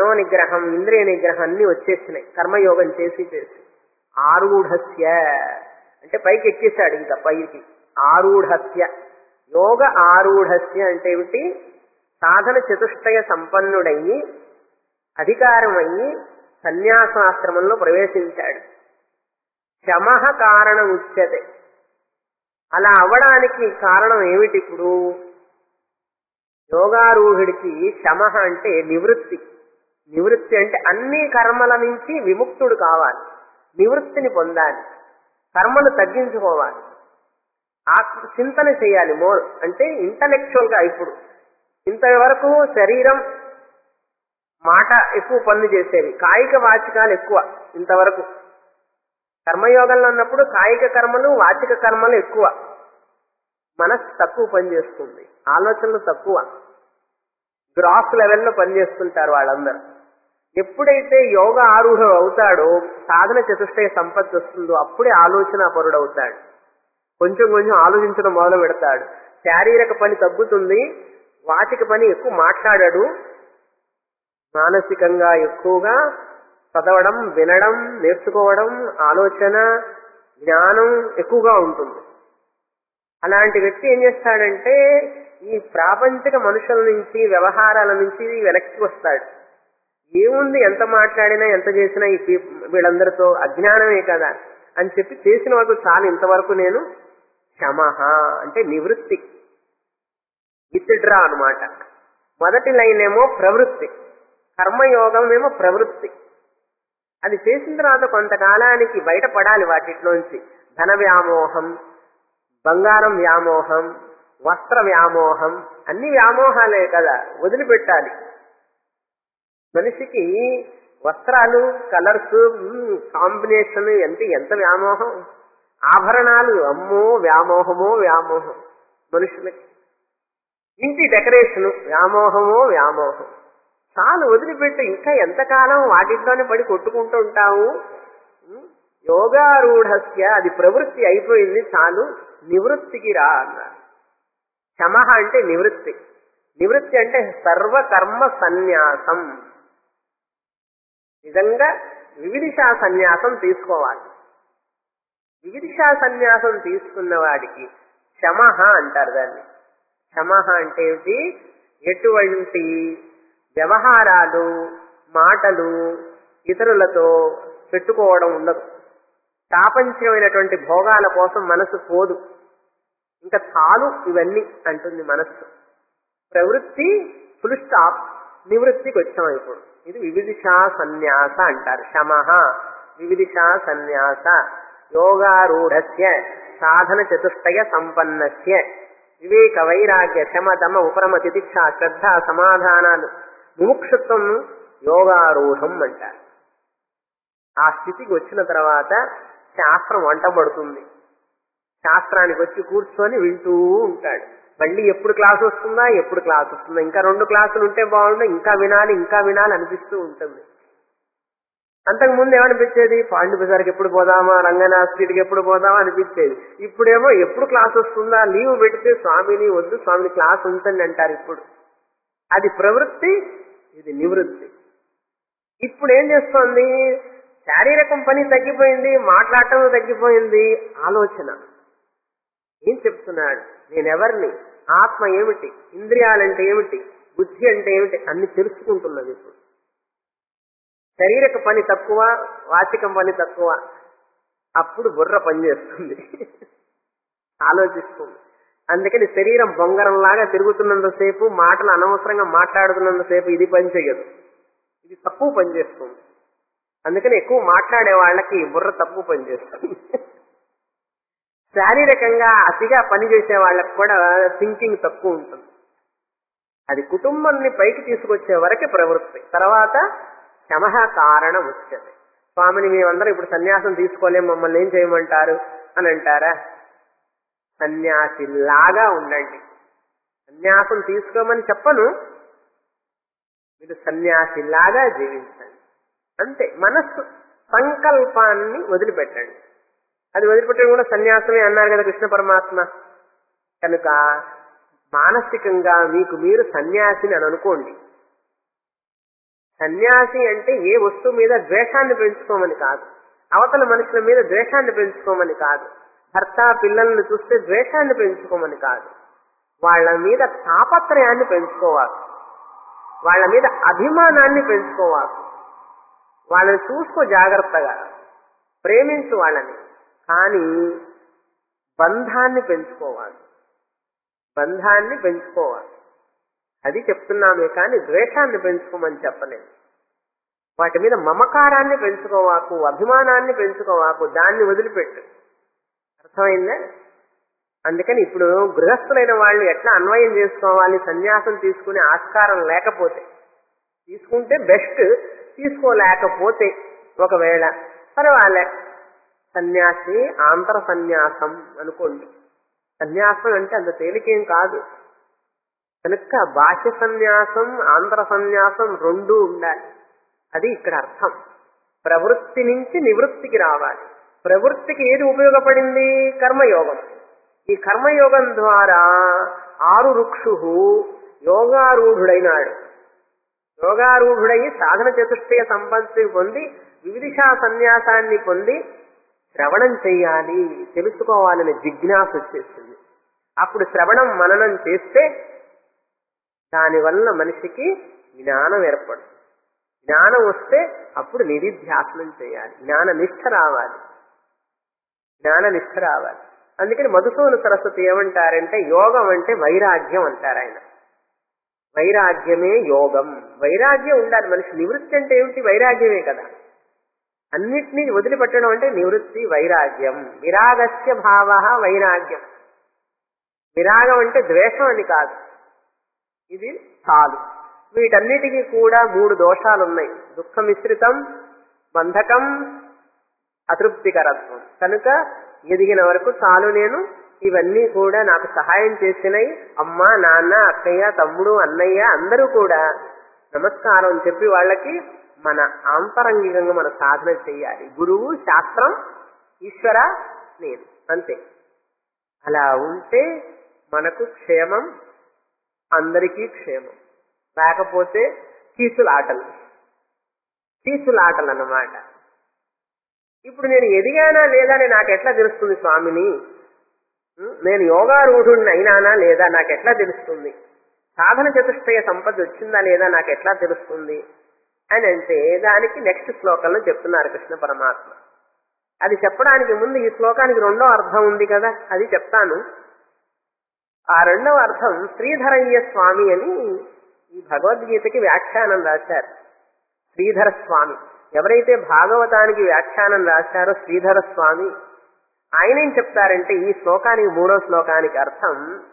మనోనిగ్రహం ఇంద్రియ నిగ్రహం అన్ని వచ్చేసినాయి కర్మయోగం చేసి చేసి ఆరూఢస్య అంటే పైకి ఎక్కేశాడు ఇంకా పైకి ఆరూఢస్య యోగ ఆరూఢస్య అంటే ఏమిటి సాధన చతుష్టయ సంపన్నుడయ్యి అధికారమయ్యి సన్యాసాశ్రమంలో ప్రవేశించాడు శమ కారణం ఉచ్యతే అలా అవ్వడానికి కారణం ఏమిటి ఇప్పుడు యోగారూఢుడికి శమ అంటే నివృత్తి నివృత్తి అంటే అన్ని కర్మల నుంచి విముక్తుడు కావాలి నివృత్తిని పొందాలి కర్మను తగ్గించుకోవాలి ఆ చింతన చేయాలి మోర్ అంటే ఇంటలెక్చువల్ గా ఇప్పుడు ఇంతవరకు శరీరం మాట ఎక్కువ పనులు చేసేవి కాయిక వాచికాలు ఎక్కువ ఇంతవరకు కర్మయోగంలో ఉన్నప్పుడు కాయిక కర్మలు వాచిక కర్మలు ఎక్కువ మనస్సు తక్కువ పనిచేస్తుంది ఆలోచనలు తక్కువ గ్రాస్ లెవెల్లో పనిచేస్తుంటారు వాళ్ళందరూ ఎప్పుడైతే యోగ ఆరూఢం అవుతాడో సాధన చతుష్టయ సంపత్తి వస్తుందో అప్పుడే ఆలోచన పరుడు అవుతాడు కొంచెం కొంచెం ఆలోచించడం మొదలు పెడతాడు శారీరక పని తగ్గుతుంది వాచిక పని ఎక్కువ మాట్లాడాడు మానసికంగా ఎక్కువగా చదవడం వినడం నేర్చుకోవడం ఆలోచన జ్ఞానం ఎక్కువగా ఉంటుంది అలాంటి వ్యక్తి ఏం చేస్తాడంటే ఈ ప్రాపంచిక మనుషుల నుంచి వ్యవహారాల నుంచి వెనక్కి వస్తాడు ఏముంది ఎంత మాట్లాడినా ఎంత చేసినా ఈ పీ- వీళ్ళందరితో అజ్ఞానమే కదా అని చెప్పి చేసిన వరకు చాలు ఇంతవరకు నేను క్షమహ అంటే నివృత్తి విత్డ్రా అనమాట మొదటి లైన్ ఏమో ప్రవృత్తి కర్మయోగం ఏమో ప్రవృత్తి అది చేసిన తర్వాత కొంతకాలానికి బయటపడాలి వాటిలోంచి ధన వ్యామోహం బంగారం వ్యామోహం వస్త్ర వ్యామోహం అన్ని వ్యామోహాలే కదా వదిలిపెట్టాలి మనిషికి వస్త్రాలు కలర్స్ కాంబినేషన్ ఎంత ఎంత వ్యామోహం ఆభరణాలు అమ్మో వ్యామోహమో వ్యామోహం మనుషులకి ఇంటి డెకరేషన్ వ్యామోహమో వ్యామోహం చాలు వదిలిపెట్టు ఇంకా ఎంతకాలం వాటిల్లోనే పడి కొట్టుకుంటూ ఉంటావు ఉం? యోగారూఢస్య అది ప్రవృత్తి అయిపోయింది చాలు నివృత్తికి రా అన్నారు శమ అంటే నివృత్తి నివృత్తి అంటే సర్వకర్మ సన్యాసం నిజంగా వివిధిషా సన్యాసం తీసుకోవాలి వివిధిషా సన్యాసం తీసుకున్న వాడికి శమహ అంటారు దాన్ని శమహ అంటే ఏమిటి ఎటువంటి వ్యవహారాలు మాటలు ఇతరులతో పెట్టుకోవడం ఉండదు ప్రాపంచికమైనటువంటి భోగాల కోసం మనసు పోదు ఇంకా చాలు ఇవన్నీ అంటుంది మనస్సు ప్రవృత్తి ఫుల్ స్టాప్ నివృత్తికి వచ్చాం ఇప్పుడు ఇది వివిధిషా సన్యాస అంటారు శమః వివిధిషా సన్యాస యోగారూఢస్య సాధన చతుష్టయ సంపన్నస్య వివేక వైరాగ్య శమతమ ఉపరమ తితిక్ష శ్రద్ధ సమాధానాలు ముముక్షత్వం యోగారూఢం అంటారు ఆ స్థితికి వచ్చిన తర్వాత శాస్త్రం వంటబడుతుంది శాస్త్రానికి వచ్చి కూర్చొని వింటూ ఉంటాడు మళ్ళీ ఎప్పుడు క్లాస్ వస్తుందా ఎప్పుడు క్లాస్ వస్తుందా ఇంకా రెండు క్లాసులు ఉంటే బాగుండు ఇంకా వినాలి ఇంకా వినాలి అనిపిస్తూ ఉంటుంది అంతకు ముందు ఏమనిపించేది పాండు బజార్కి ఎప్పుడు పోదామా రంగనాథ్ స్ట్రీట్కి ఎప్పుడు పోదామా అనిపించేది ఇప్పుడేమో ఎప్పుడు క్లాస్ వస్తుందా లీవ్ పెడితే స్వామిని వద్దు స్వామిని క్లాస్ ఉంటుంది అంటారు ఇప్పుడు అది ప్రవృత్తి ఇది నివృత్తి ఇప్పుడు ఏం చేస్తోంది శారీరకం పని తగ్గిపోయింది మాట్లాడటం తగ్గిపోయింది ఆలోచన ఏం చెప్తున్నాడు నేనెవరిని ఆత్మ ఏమిటి ఇంద్రియాలంటే ఏమిటి బుద్ధి అంటే ఏమిటి అన్ని తెలుసుకుంటున్నది ఇప్పుడు శారీరక పని తక్కువ వాచికం పని తక్కువ అప్పుడు బుర్ర పనిచేస్తుంది ఆలోచిస్తుంది అందుకని శరీరం బొంగరంలాగా తిరుగుతున్నంతసేపు మాటలు అనవసరంగా మాట్లాడుతున్నంతసేపు ఇది పని చెయ్యదు ఇది తక్కువ పనిచేస్తుంది అందుకని ఎక్కువ మాట్లాడే వాళ్ళకి బుర్ర తక్కువ పనిచేస్తుంది శారీరకంగా అతిగా పనిచేసే వాళ్ళకి కూడా థింకింగ్ తక్కువ ఉంటుంది అది కుటుంబాన్ని పైకి తీసుకొచ్చే వరకే ప్రవృత్తి తర్వాత శమహ కారణం వచ్చేది స్వామిని మేమందరం ఇప్పుడు సన్యాసం తీసుకోలేం మమ్మల్ని ఏం చేయమంటారు అని అంటారా సన్యాసిలాగా ఉండండి సన్యాసం తీసుకోమని చెప్పను మీరు సన్యాసిలాగా జీవించండి అంతే మనస్సు సంకల్పాన్ని వదిలిపెట్టండి అది వదిలిపెట్టడం కూడా సన్యాసమే అన్నారు కదా కృష్ణ పరమాత్మ కనుక మానసికంగా మీకు మీరు సన్యాసిని అని అనుకోండి సన్యాసి అంటే ఏ వస్తువు మీద ద్వేషాన్ని పెంచుకోమని కాదు అవతల మనుషుల మీద ద్వేషాన్ని పెంచుకోమని కాదు భర్త పిల్లల్ని చూస్తే ద్వేషాన్ని పెంచుకోమని కాదు వాళ్ళ మీద తాపత్రయాన్ని పెంచుకోవాలి వాళ్ళ మీద అభిమానాన్ని పెంచుకోవాలి వాళ్ళని చూసుకో జాగ్రత్తగా ప్రేమించు వాళ్ళని కానీ బంధాన్ని పెంచుకోవాలి బంధాన్ని పెంచుకోవాలి అది చెప్తున్నామే కానీ ద్వేషాన్ని పెంచుకోమని చెప్పలేదు వాటి మీద మమకారాన్ని పెంచుకోవాకు అభిమానాన్ని పెంచుకోవాకు దాన్ని వదిలిపెట్టు అర్థమైందా అందుకని ఇప్పుడు గృహస్థులైన వాళ్ళు ఎట్లా అన్వయం చేసుకోవాలి సన్యాసం తీసుకునే ఆస్కారం లేకపోతే తీసుకుంటే బెస్ట్ తీసుకోలేకపోతే ఒకవేళ పర్వాలే సన్యాసి ఆంతర సన్యాసం అనుకోండి సన్యాసం అంటే అంత తేలికేం కాదు కనుక బాహ్య సన్యాసం ఆంతర సన్యాసం రెండూ ఉండాలి అది ఇక్కడ అర్థం ప్రవృత్తి నుంచి నివృత్తికి రావాలి ప్రవృత్తికి ఏది ఉపయోగపడింది కర్మయోగం ఈ కర్మయోగం ద్వారా ఆరు రుక్షు యోగారూఢుడైనాడు యోగారూఢుడై సాధన చతుష్టయ సంపత్తి పొంది వివిధిషా సన్యాసాన్ని పొంది శ్రవణం చెయ్యాలి తెలుసుకోవాలనే జిజ్ఞాస వచ్చేస్తుంది అప్పుడు శ్రవణం మననం చేస్తే దానివల్ల మనిషికి జ్ఞానం ఏర్పడుతుంది జ్ఞానం వస్తే అప్పుడు నిధిధ్యాసనం చేయాలి జ్ఞాన నిష్ఠ రావాలి జ్ఞాన నిష్ఠ రావాలి అందుకని మధుసూన సరస్వతి ఏమంటారంటే యోగం అంటే వైరాగ్యం అంటారు ఆయన వైరాగ్యమే యోగం వైరాగ్యం ఉండాలి మనిషి నివృత్తి అంటే ఏమిటి వైరాగ్యమే కదా అన్నిటినీ వదిలిపెట్టడం అంటే నివృత్తి వైరాగ్యం విరాగస్య భావ వైరాగ్యం విరాగం అంటే ద్వేషం అని కాదు ఇది చాలు వీటన్నిటికీ కూడా మూడు దోషాలు ఉన్నాయి దుఃఖ మిశ్రితం బంధకం అతృప్తికరత్వం కనుక ఎదిగిన వరకు చాలు నేను ఇవన్నీ కూడా నాకు సహాయం చేసినాయి అమ్మ నాన్న అక్కయ్య తమ్ముడు అన్నయ్య అందరూ కూడా నమస్కారం చెప్పి వాళ్ళకి మన ఆంతరంగికంగా మన సాధన చేయాలి గురువు శాస్త్రం ఈశ్వర నేను అంతే అలా ఉంటే మనకు క్షేమం అందరికీ క్షేమం లేకపోతే కీసులాటలు కీసులాటలు అన్నమాట ఇప్పుడు నేను ఎదిగానా లేదా అని నాకు ఎట్లా తెలుస్తుంది స్వామిని ఉం? నేను యోగారూఢుడిని అయినానా లేదా నాకు ఎట్లా తెలుస్తుంది సాధన చతుష్టయ సంపద వచ్చిందా లేదా నాకు ఎట్లా తెలుస్తుంది అని అంటే దానికి నెక్స్ట్ శ్లోకంలో చెప్తున్నారు కృష్ణ పరమాత్మ అది చెప్పడానికి ముందు ఈ శ్లోకానికి రెండో అర్థం ఉంది కదా అది చెప్తాను ఆ రెండవ అర్థం శ్రీధరయ్య స్వామి అని ఈ భగవద్గీతకి వ్యాఖ్యానం రాశారు శ్రీధర స్వామి ఎవరైతే భాగవతానికి వ్యాఖ్యానం రాశారో శ్రీధర స్వామి ఆయన ఏం చెప్తారంటే ఈ శ్లోకానికి మూడో శ్లోకానికి అర్థం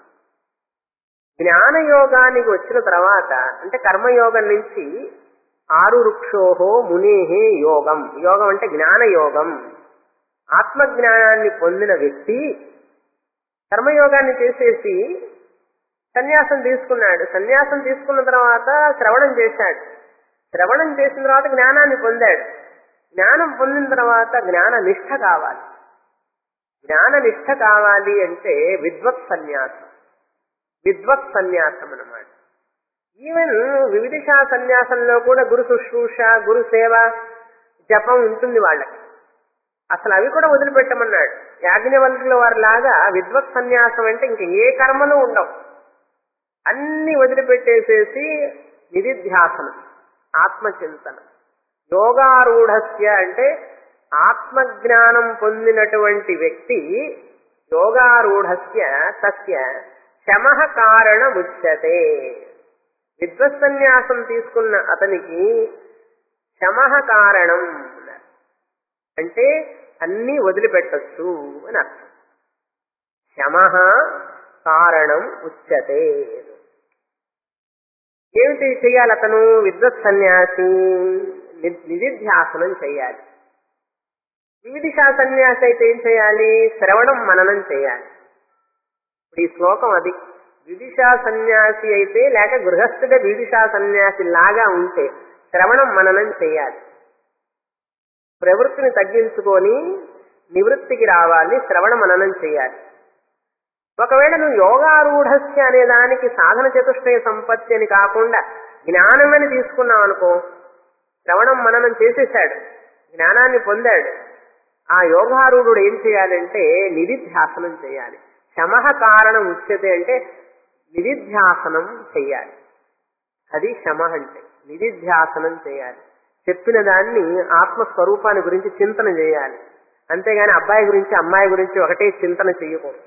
జ్ఞానయోగానికి వచ్చిన తర్వాత అంటే కర్మయోగం నుంచి ఆరు వృక్షోహో మునేహే యోగం యోగం అంటే జ్ఞానయోగం ఆత్మజ్ఞానాన్ని పొందిన వ్యక్తి కర్మయోగాన్ని చేసేసి సన్యాసం తీసుకున్నాడు సన్యాసం తీసుకున్న తర్వాత శ్రవణం చేశాడు శ్రవణం చేసిన తర్వాత జ్ఞానాన్ని పొందాడు జ్ఞానం పొందిన తర్వాత జ్ఞాన నిష్ఠ కావాలి జ్ఞాన నిష్ఠ కావాలి అంటే విద్వత్ సన్యాసం విద్వత్ సన్యాసం అన్నమాట ఈవెన్ వివిధిషా సన్యాసంలో కూడా గురు శుశ్రూష గురు సేవ జపం ఉంటుంది వాళ్ళకి అసలు అవి కూడా వదిలిపెట్టమన్నాడు యాజ్ఞవల్కుల వారి లాగా విద్వత్ సన్యాసం అంటే ఇంక ఏ కర్మలు ఉండవు అన్ని వదిలిపెట్టేసేసి నిధిధ్యాసనం ఆత్మచింతన యోగారూఢస్య అంటే ఆత్మజ్ఞానం పొందినటువంటి వ్యక్తి యోగారూఢస్య తస్య శమ కారణముచ్యతే విద్వత్ సన్యాసం తీసుకున్న అతనికి శమ కారణం అన్నారు. అంటే అన్నీ వదిలిపెట్టచ్చు అని అర్థం శమ కారణం ఉచ్యతే ఏమిటి చేయాలి అతను విద్వత్ సన్యాసి ని- నిధిధ్యాసనం చేయాలి వివిధిషా సన్యాసి అయితే ఏం చేయాలి శ్రవణం మననం చేయాలి ఇప్పుడు ఈ శ్లోకం అది విదిషా సన్యాసి అయితే లేక గృహస్థుడ విదిషా సన్యాసి లాగా ఉంటే శ్రవణం మననం చేయాలి ప్రవృత్తిని తగ్గించుకొని నివృత్తికి రావాలి శ్రవణ మననం చేయాలి ఒకవేళ నువ్వు యోగారూఢస్య అనే దానికి సాధన చతుష్టయ సంపత్తి అని కాకుండా జ్ఞానమని తీసుకున్నావు అనుకో శ్రవణం మననం చేసేశాడు జ్ఞానాన్ని పొందాడు ఆ యోగారూఢుడు ఏం చేయాలంటే నిధిధ్యాసనం చేయాలి శమహ కారణం ఉచ్యతే అంటే నిధిధ్యాసనం చెయ్యాలి అది శమ అంటే నిధిధ్యాసనం చేయాలి చెప్పిన దాన్ని ఆత్మస్వరూపాన్ని గురించి చింతన చేయాలి అంతేగాని అబ్బాయి గురించి అమ్మాయి గురించి ఒకటే చింతన చెయ్యకూడదు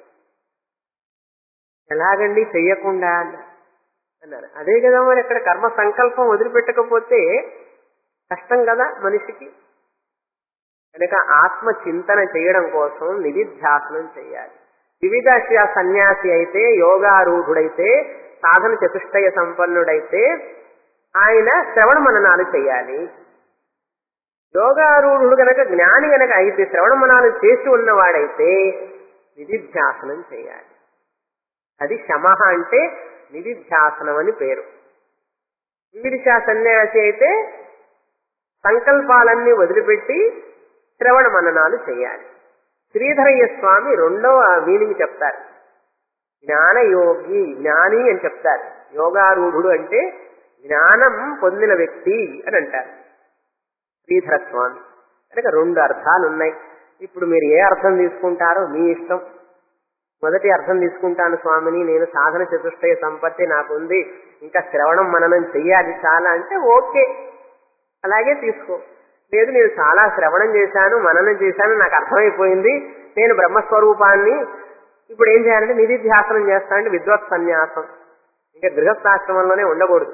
ఎలాగండి చెయ్యకుండా అన్నారు అన్నారు అదే కదా మరి ఇక్కడ కర్మ సంకల్పం వదిలిపెట్టకపోతే కష్టం కదా మనిషికి కనుక ఆత్మ చింతన చేయడం కోసం నిధిధ్యాసనం చేయాలి వివిధ సన్యాసి అయితే యోగారూఢుడైతే సాధన చతుష్టయ సంపన్నుడైతే ఆయన శ్రవణ మననాలు చేయాలి యోగారూఢుడు గనక జ్ఞాని గనక అయితే శ్రవణ మననాలు చేసి ఉన్నవాడైతే నిధిధ్యాసనం చేయాలి అది శమ అంటే నిధిధ్యాసనం అని పేరు వివిధ సన్యాసి అయితే సంకల్పాలన్నీ వదిలిపెట్టి శ్రవణ మననాలు చేయాలి శ్రీధరయ్య స్వామి రెండవ మీనింగ్ చెప్తారు జ్ఞానయోగి జ్ఞాని అని చెప్తారు యోగారూఢుడు అంటే జ్ఞానం పొందిన వ్యక్తి అని అంటారు శ్రీధర స్వామి కనుక రెండు అర్థాలు ఉన్నాయి ఇప్పుడు మీరు ఏ అర్థం తీసుకుంటారో మీ ఇష్టం మొదటి అర్థం తీసుకుంటాను స్వామిని నేను సాధన చతుష్టయ సంపత్తి నాకుంది ఇంకా శ్రవణం మననం చెయ్యాలి చాలా అంటే ఓకే అలాగే తీసుకో లేదు నేను చాలా శ్రవణం చేశాను మననం చేశాను నాకు అర్థమైపోయింది నేను బ్రహ్మస్వరూపాన్ని ఇప్పుడు ఏం చేయాలంటే నిధిధ్యాసనం చేస్తానంటే విద్వత్ సన్యాసం ఇంకా గృహస్థాశ్రమంలోనే ఉండకూడదు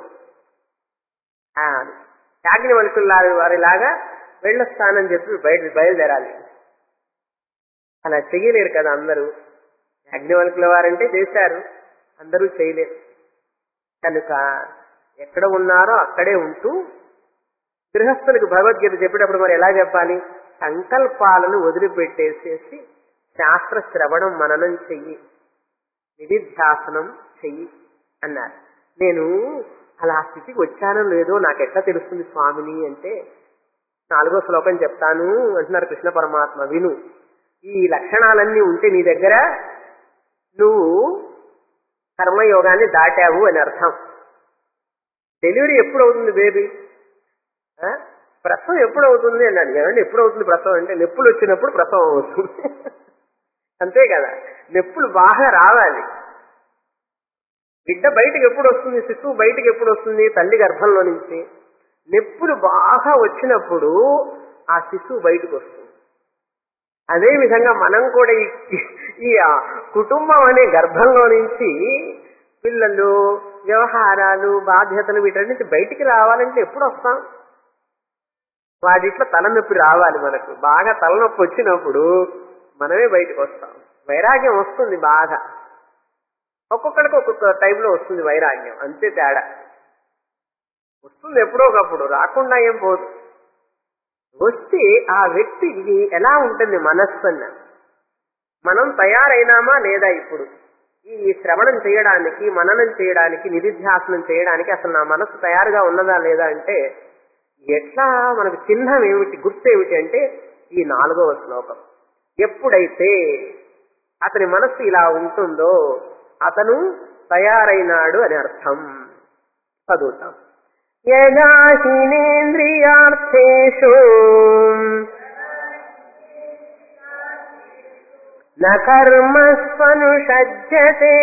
యాజ్ఞవల్కుల వారిలాగా వెళ్ళొస్తానని చెప్పి బయట బయలుదేరాలి అలా చెయ్యలేరు కదా అందరూ యాజ్ఞవల్కుల వారంటే చేశారు అందరూ చేయలేరు కనుక ఎక్కడ ఉన్నారో అక్కడే ఉంటూ గృహస్థులకు భగవద్గీత చెప్పేటప్పుడు మరి ఎలా చెప్పాలి సంకల్పాలను వదిలిపెట్టేసేసి శాస్త్ర శ్రవణం మననం చెయ్యి నిధిధ్యాసనం చెయ్యి అన్నారు నేను అలా ఆ స్థితికి వచ్చానో లేదో నాకు ఎట్లా తెలుస్తుంది స్వామిని అంటే నాలుగో శ్లోకం చెప్తాను అంటున్నారు కృష్ణ పరమాత్మ విను ఈ లక్షణాలన్నీ ఉంటే నీ దగ్గర నువ్వు కర్మయోగాన్ని దాటావు అని అర్థం డెలివరీ ఎప్పుడు అవుతుంది బేబీ ఆ? ప్రసవం ఎప్పుడు అవుతుంది అన్నాడు ఏమంటే ఎప్పుడు అవుతుంది ప్రసవం అంటే నొప్పులు వచ్చినప్పుడు ప్రసవం అవుతుంది అంతే కదా నొప్పులు బాగా రావాలి బిడ్డ బయటకు ఎప్పుడు వస్తుంది శిశువు బయటకు ఎప్పుడు వస్తుంది తల్లి గర్భంలో నుంచి నొప్పులు బాగా వచ్చినప్పుడు ఆ శిశువు బయటకు వస్తుంది అదే విధంగా మనం కూడా ఈ- ఈ ఆ కుటుంబం అనే గర్భంలో నుంచి పిల్లలు వ్యవహారాలు బాధ్యతలు వీటన్నిటి బయటికి రావాలంటే ఎప్పుడు వస్తాం వాటిట్లో తలనొప్పి రావాలి మనకు బాగా తలనొప్పి వచ్చినప్పుడు మనమే బయటకు వస్తాం వైరాగ్యం వస్తుంది బాగా ఒక్కొక్కడికి ఒక్కొక్క టైంలో వస్తుంది వైరాగ్యం అంతే తేడా వస్తుంది ఎప్పుడో ఒకప్పుడు రాకుండా ఏం పోదు వస్తే ఆ వ్యక్తికి ఎలా ఉంటుంది మనస్సు అన్న మనం తయారైనామా లేదా ఇప్పుడు ఈ శ్రవణం చేయడానికి మననం చేయడానికి నిధిధ్యాసనం చేయడానికి అసలు నా మనస్సు తయారుగా ఉన్నదా లేదా అంటే ఎట్లా మనకు చిహ్నం ఏమిటి గుర్తు ఏమిటి అంటే ఈ నాలుగవ శ్లోకం ఎప్పుడైతే అతని మనస్సు ఇలా ఉంటుందో అతను తయారైనాడు అని అర్థం చదువుతాం యదాహీనేంద్రియార్థేషు న కర్మస్వనుషజ్యతే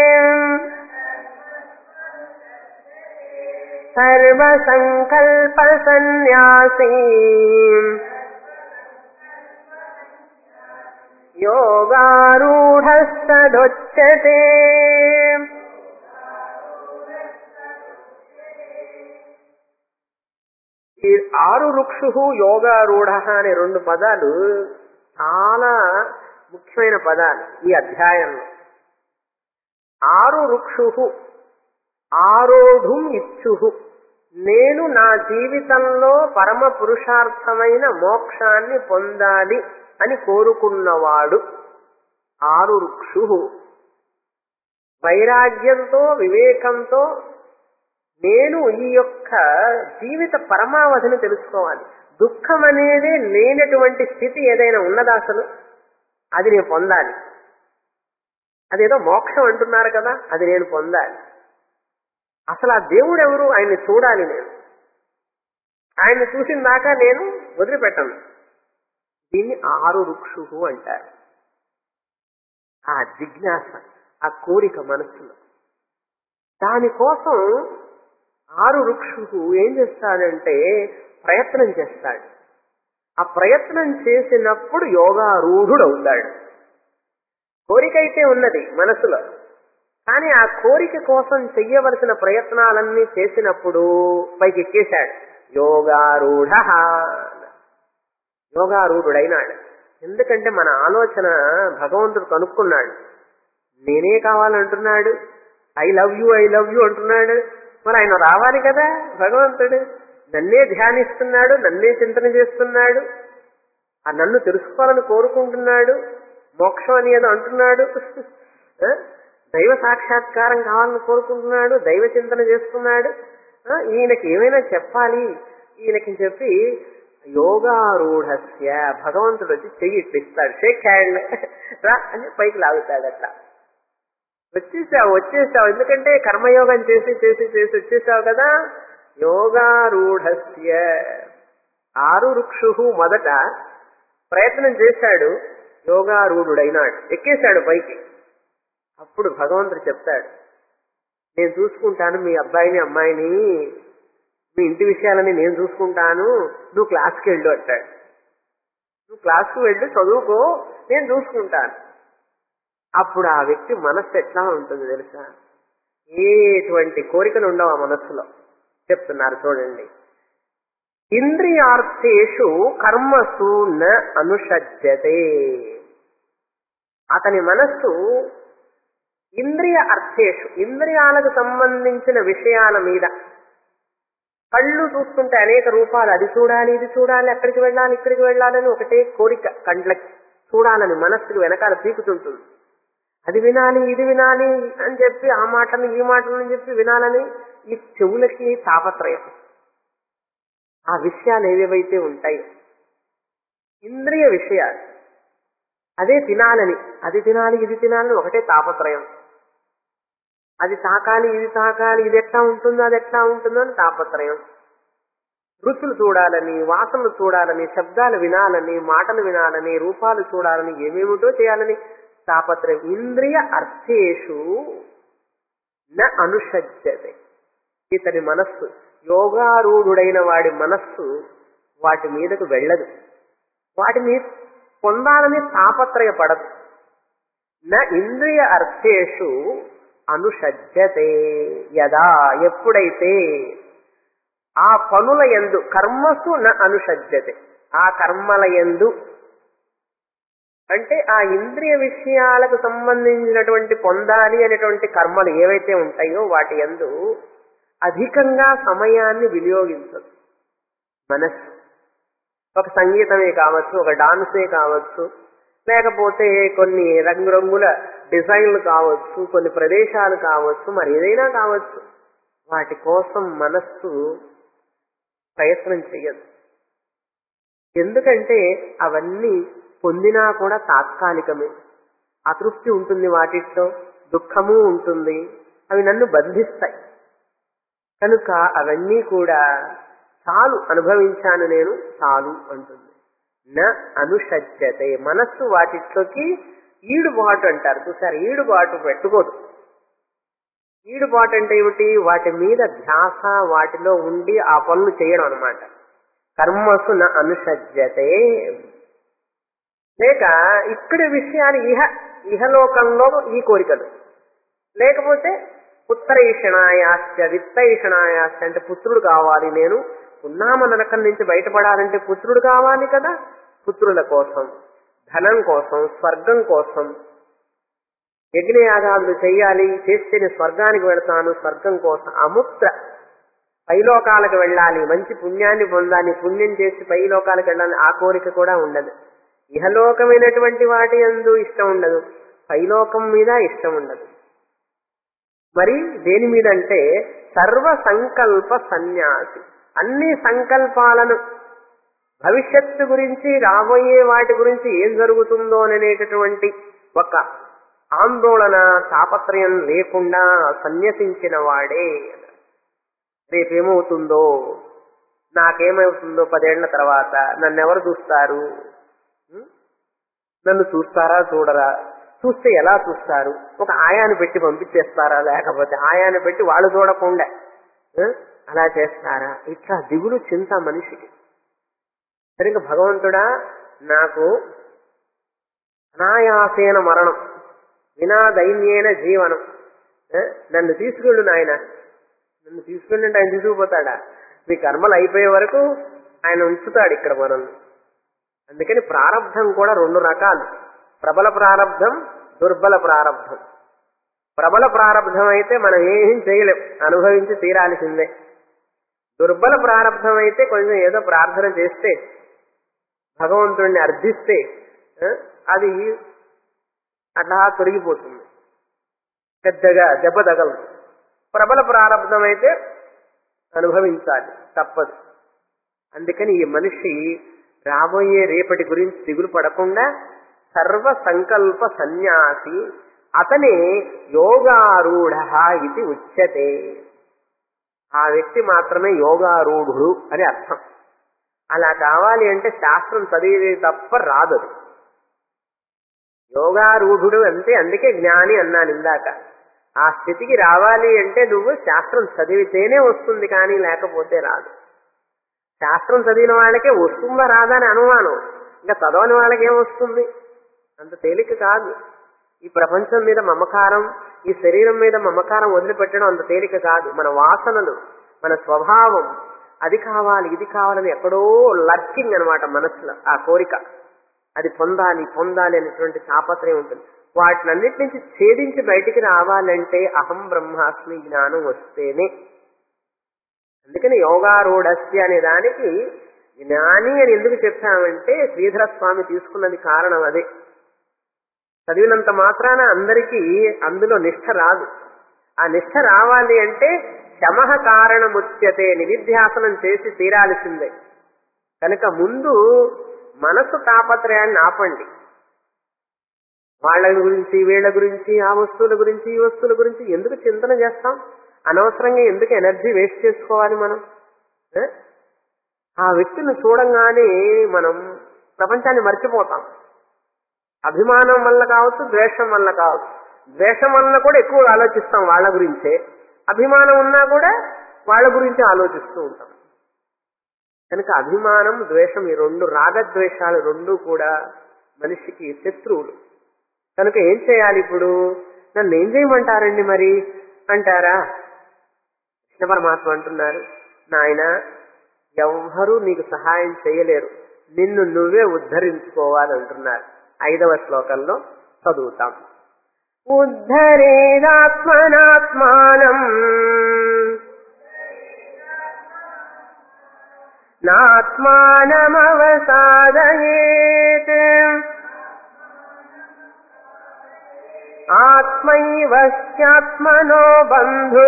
సర్వసంకల్ప సన్యాసీ యోగారూఢస్తదొచ్యతే ఈ ఆరు రుక్షు యోగారూఢ అనే రెండు పదాలు చాలా ముఖ్యమైన పదాలు ఈ అధ్యాయంలో ఆరు రుక్షు ఆరోఢుం ఇచ్చుహు నేను నా జీవితంలో పరమ పురుషార్థమైన మోక్షాన్ని పొందాలి అని కోరుకున్నవాడు ఆరు రుక్షు వైరాగ్యంతో వివేకంతో నేను ఈ యొక్క జీవిత పరమావధిని తెలుసుకోవాలి దుఃఖం అనేది లేనటువంటి స్థితి ఏదైనా ఉన్నదా అసలు అది నేను పొందాలి అదేదో మోక్షం అంటున్నారు కదా అది నేను పొందాలి అసలు ఆ దేవుడు ఎవరు ఆయన్ని చూడాలి నేను ఆయన్ని చూసిన దాకా నేను వదిలిపెట్టను దీన్ని ఆరు రుక్షు అంటారు ఆ జిజ్ఞాస ఆ కోరిక మనస్సులో దానికోసం ఆరు రుక్షు ఏం చేస్తాడంటే ప్రయత్నం చేస్తాడు ఆ ప్రయత్నం చేసినప్పుడు యోగారూఢుడు అవుతాడు కోరిక అయితే ఉన్నది మనసులో కానీ ఆ కోరిక కోసం చెయ్యవలసిన ప్రయత్నాలన్నీ చేసినప్పుడు పైకి ఎక్కేశాడు యోగారూఢ యోగారూఢుడైనాడు ఎందుకంటే మన ఆలోచన భగవంతుడు కనుక్కున్నాడు నేనే కావాలంటున్నాడు I love you I love you అంటున్నాడు మరి ఆయన రావాలి కదా భగవంతుడు నన్నే ధ్యానిస్తున్నాడు నన్నే చింతన చేస్తున్నాడు ఆ నన్ను తెలుసుకోవాలని కోరుకుంటున్నాడు మోక్షం అని ఏదో అంటున్నాడు ఆ? దైవ సాక్షాత్కారం కావాలని కోరుకుంటున్నాడు దైవ చింతన చేస్తున్నాడు ఆ? ఈయనకి ఏమైనా చెప్పాలి ఈయనకి చెప్పి యోగారూఢస్య భగవంతుడు వచ్చి చెయ్యి ఇట్లిస్తాడు షేక్ హ్యాండ్ రా అని పైకి లాగుతాడు అట్లా వచ్చేసావు వచ్చేసావు ఎందుకంటే కర్మయోగం చేసి చేసి చేసి వచ్చేసావు కదా యోగారూఢస్య ఆరు రుక్షు మొదట ప్రయత్నం చేశాడు యోగారూఢుడైనాడు ఎక్కేశాడు పైకి అప్పుడు భగవంతుడు చెప్తాడు నేను చూసుకుంటాను మీ అబ్బాయిని అమ్మాయిని మీ ఇంటి విషయాలని నేను చూసుకుంటాను నువ్వు క్లాస్కి వెళ్ళు అంటాడు నువ్వు క్లాస్కి వెళ్ళి చదువుకో నేను చూసుకుంటాను అప్పుడు ఆ వ్యక్తి మనస్సు ఎట్లా ఉంటుంది తెలుసా ఏటువంటి కోరికలు ఉండవు ఆ మనస్సులో చెప్తున్నారు చూడండి ఇంద్రియార్థేషు కర్మసు న అనుషజ్యతే అతని మనస్సు ఇంద్రియ అర్థేషు ఇంద్రియాలకు సంబంధించిన విషయాల మీద కళ్ళు చూస్తుంటే అనేక రూపాలు అది చూడాలి ఇది చూడాలి అక్కడికి వెళ్ళాలి ఇక్కడికి వెళ్ళాలని ఒకటే కోరిక కండ్లకి చూడాలని మనస్సుకు వెనకాల పీకుతుంటుంది అది వినాలి ఇది వినాలి అని చెప్పి ఆ మాటలు ఈ మాటలు అని చెప్పి వినాలని ఈ చెవులకి తాపత్రయం ఆ విషయాలు ఏవేవైతే ఉంటాయో ఇంద్రియ విషయాలు అదే తినాలని అది తినాలి ఇది తినాలని ఒకటే తాపత్రయం అది తాకాలి ఇది తాకాలి ఇది ఎట్లా ఉంటుందో అది ఎట్లా ఉంటుందో అని తాపత్రయం రుచులు చూడాలని వాసనలు చూడాలని శబ్దాలు వినాలని మాటలు వినాలని రూపాలు చూడాలని ఏమేమిటో చేయాలని తాపత్రయం ఇంద్రియ అర్థేషు న అనుషజ్యతే ఇతని మనస్సు యోగారూఢుడైన వాడి మనస్సు వాటి మీదకు వెళ్ళదు వాటిని పొందాలని తాపత్రయపడదు న ఇంద్రియ అర్థేషు అనుషజ్యతే యదా ఎప్పుడైతే ఆ పనుల ఎందు కర్మసు న అనుషజ్యతే ఆ కర్మల ఎందు అంటే ఆ ఇంద్రియ విషయాలకు సంబంధించినటువంటి పొందాలి అనేటువంటి కర్మలు ఏవైతే ఉంటాయో వాటి ఎందు అధికంగా సమయాన్ని వినియోగించదు మనస్సు ఒక సంగీతమే కావచ్చు ఒక డాన్సే కావచ్చు లేకపోతే కొన్ని రంగురంగుల డిజైన్లు కావచ్చు కొన్ని ప్రదేశాలు కావచ్చు మరి ఏదైనా కావచ్చు వాటి కోసం మనస్సు ప్రయత్నం చేయదు ఎందుకంటే అవన్నీ పొందినా కూడా తాత్కాలికమే అతృప్తి ఉంటుంది వాటితో దుఃఖము ఉంటుంది అవి నన్ను బంధిస్తాయి కనుక అవన్నీ కూడా చాలు అనుభవించాను నేను చాలు అంటుంది న అనుషజ్యతే మనస్సు వాటిట్లోకి ఈడుబాటు అంటారు చూసారు ఈడుబాటు పెట్టుకోదు ఈడుబాటు అంటే ఏమిటి వాటి మీద ధ్యాస వాటిలో ఉండి ఆ పనులు చేయడం అనమాట కర్మసు న అనుషజ్యతే లేక ఇక్కడి విషయాలు ఇహ ఇహలోకంలో ఈ కోరికలు లేకపోతే పుత్రైషణాయాశ్చ విత్తైషణాయాశ్చ అంటే పుత్రుడు కావాలి నేను ఉన్నామ నరకం నుంచి బయటపడాలంటే పుత్రుడు కావాలి కదా పుత్రుల కోసం ధనం కోసం స్వర్గం కోసం యజ్ఞయాగాదులు చెయ్యాలి చేస్తే నేను స్వర్గానికి వెళ్తాను స్వర్గం కోసం అముత్ర పైలోకాలకు వెళ్ళాలి మంచి పుణ్యాన్ని పొందాలి పుణ్యం చేసి పైలోకాలకు వెళ్ళాలి ఆ కోరిక కూడా ఉండదు ఇహలోకమైనటువంటి వాటి అందు ఇష్టం ఉండదు పైలోకం మీద ఇష్టం ఉండదు మరి దేని మీద అంటే సర్వ సంకల్ప సన్యాసి అన్ని సంకల్పాలను భవిష్యత్తు గురించి రాబోయే వాటి గురించి ఏం జరుగుతుందో అనేటటువంటి ఒక ఆందోళన తాపత్రయం లేకుండా సన్యసించిన వాడే రేపేమవుతుందో నాకేమవుతుందో పదేళ్ల తర్వాత నన్నెవరు చూస్తారు నన్ను చూస్తారా చూడరా చూస్తే ఎలా చూస్తారు ఒక ఆయాను పెట్టి పంపించేస్తారా లేకపోతే ఆయాను పెట్టి వాళ్ళు చూడకుండా ఆ? అలా చేస్తారా ఇట్లా దిగులు చింత మనిషికి సరిగ్గా భగవంతుడా నాకు అనాయాసేన మరణం వినా దైన్యేన జీవనం ఆ? నన్ను తీసుకెళ్ళు నాయన నన్ను తీసుకెళ్ళంటే ఆయన తీసుకుపోతాడా మీ కర్మలు అయిపోయే వరకు ఆయన ఉంచుతాడు ఇక్కడ మనల్ని అందుకని ప్రారంధం కూడా రెండు రకాలు ప్రబల ప్రారంధం దుర్బల ప్రారంధం ప్రబల ప్రారంధం అయితే మనం ఏం చేయలేం అనుభవించి తీరాల్సిందే దుర్బల ప్రారంధం అయితే కొంచెం ఏదో ప్రార్థన చేస్తే భగవంతుడిని అర్థిస్తే ఆ, అది అట్లా తొలగిపోతుంది పెద్దగా దెబ్బ తగలదు ప్రబల ప్రారంధం అయితే అనుభవించాలి తప్పదు అందుకని ఈ మనిషి రాబోయే రేపటి గురించి దిగులు పడకుండా సర్వ సంకల్ప సన్యాసి అతనే యోగారూఢ ఇది ఉచ్యతే ఆ వ్యక్తి మాత్రమే యోగారూఢుడు అని అర్థం అలా కావాలి అంటే శాస్త్రం చదివి తప్ప రాదు అది. యోగారూఢుడు అంటే అందుకే జ్ఞాని అన్నాను ఇందాక ఆ స్థితికి రావాలి అంటే నువ్వు శాస్త్రం చదివితేనే వస్తుంది కానీ లేకపోతే రాదు శాస్త్రం చదివిన వాళ్ళకే వస్తుందా రాదా అని అనుమానం ఇంకా చదవని వాళ్ళకి ఏమొస్తుంది అంత తేలిక కాదు ఈ ప్రపంచం మీద మమకారం ఈ శరీరం మీద మమకారం వదిలిపెట్టడం అంత తేలిక కాదు మన వాసనలు మన స్వభావం అది కావాలి ఇది కావాలని ఎక్కడో లర్కింగ్ అనమాట మనసులో ఆ కోరిక అది పొందాలి పొందాలి అనేటువంటి తాపత్రయం ఉంటుంది వాటినన్నిటి నుంచి ఛేదించి బయటికి రావాలంటే అహం బ్రహ్మాస్మి జ్ఞానం వస్తేనే అందుకని యోగారూఢస్య అనే దానికి జ్ఞాని అని ఎందుకు చెప్పామంటే శ్రీధర స్వామి తీసుకున్నది కారణం అదే చదివినంత మాత్రాన అందరికీ అందులో నిష్ఠ రాదు ఆ నిష్ఠ రావాలి అంటే శమ కారణముచ్యతే నిధిధ్యాసనం చేసి తీరాల్సిందే కనుక ముందు మనసు తాపత్రయాన్ని ఆపండి వాళ్ళ గురించి వీళ్ళ గురించి ఆ వస్తువుల గురించి ఈ వస్తువుల గురించి ఎందుకు చింతన చేస్తాం అనవసరంగా ఎందుకు ఎనర్జీ వేస్ట్ చేసుకోవాలి మనం ఏ? ఆ వ్యక్తిని చూడంగానే మనం ప్రపంచాన్ని మర్చిపోతాం అభిమానం వల్ల కావచ్చు ద్వేషం వల్ల కావచ్చు ద్వేషం వల్ల కూడా ఎక్కువ ఆలోచిస్తాం వాళ్ళ గురించే అభిమానం ఉన్నా కూడా వాళ్ళ గురించి ఆలోచిస్తూ ఉంటాం కనుక అభిమానం ద్వేషం ఈ రెండు రాగద్వేషాలు రెండు కూడా మనిషికి శత్రువులు కనుక ఏం చేయాలి ఇప్పుడు నన్ను ఏం చేయమంటారండి మరి అంటారా కృష్ణ పరమాత్మ అంటున్నారు నాయన ఎవ్వరూ నీకు సహాయం చేయలేరు నిన్ను నువ్వే ఉద్ధరించుకోవాలి అంటున్నారు ఐదవ శ్లోకంలో చదువుతాం ఉద్ధరేదాత్మనాత్మానం నాత్మానమవసాదయేత్ ఆత్మైవ హ్యాత్మనో బంధు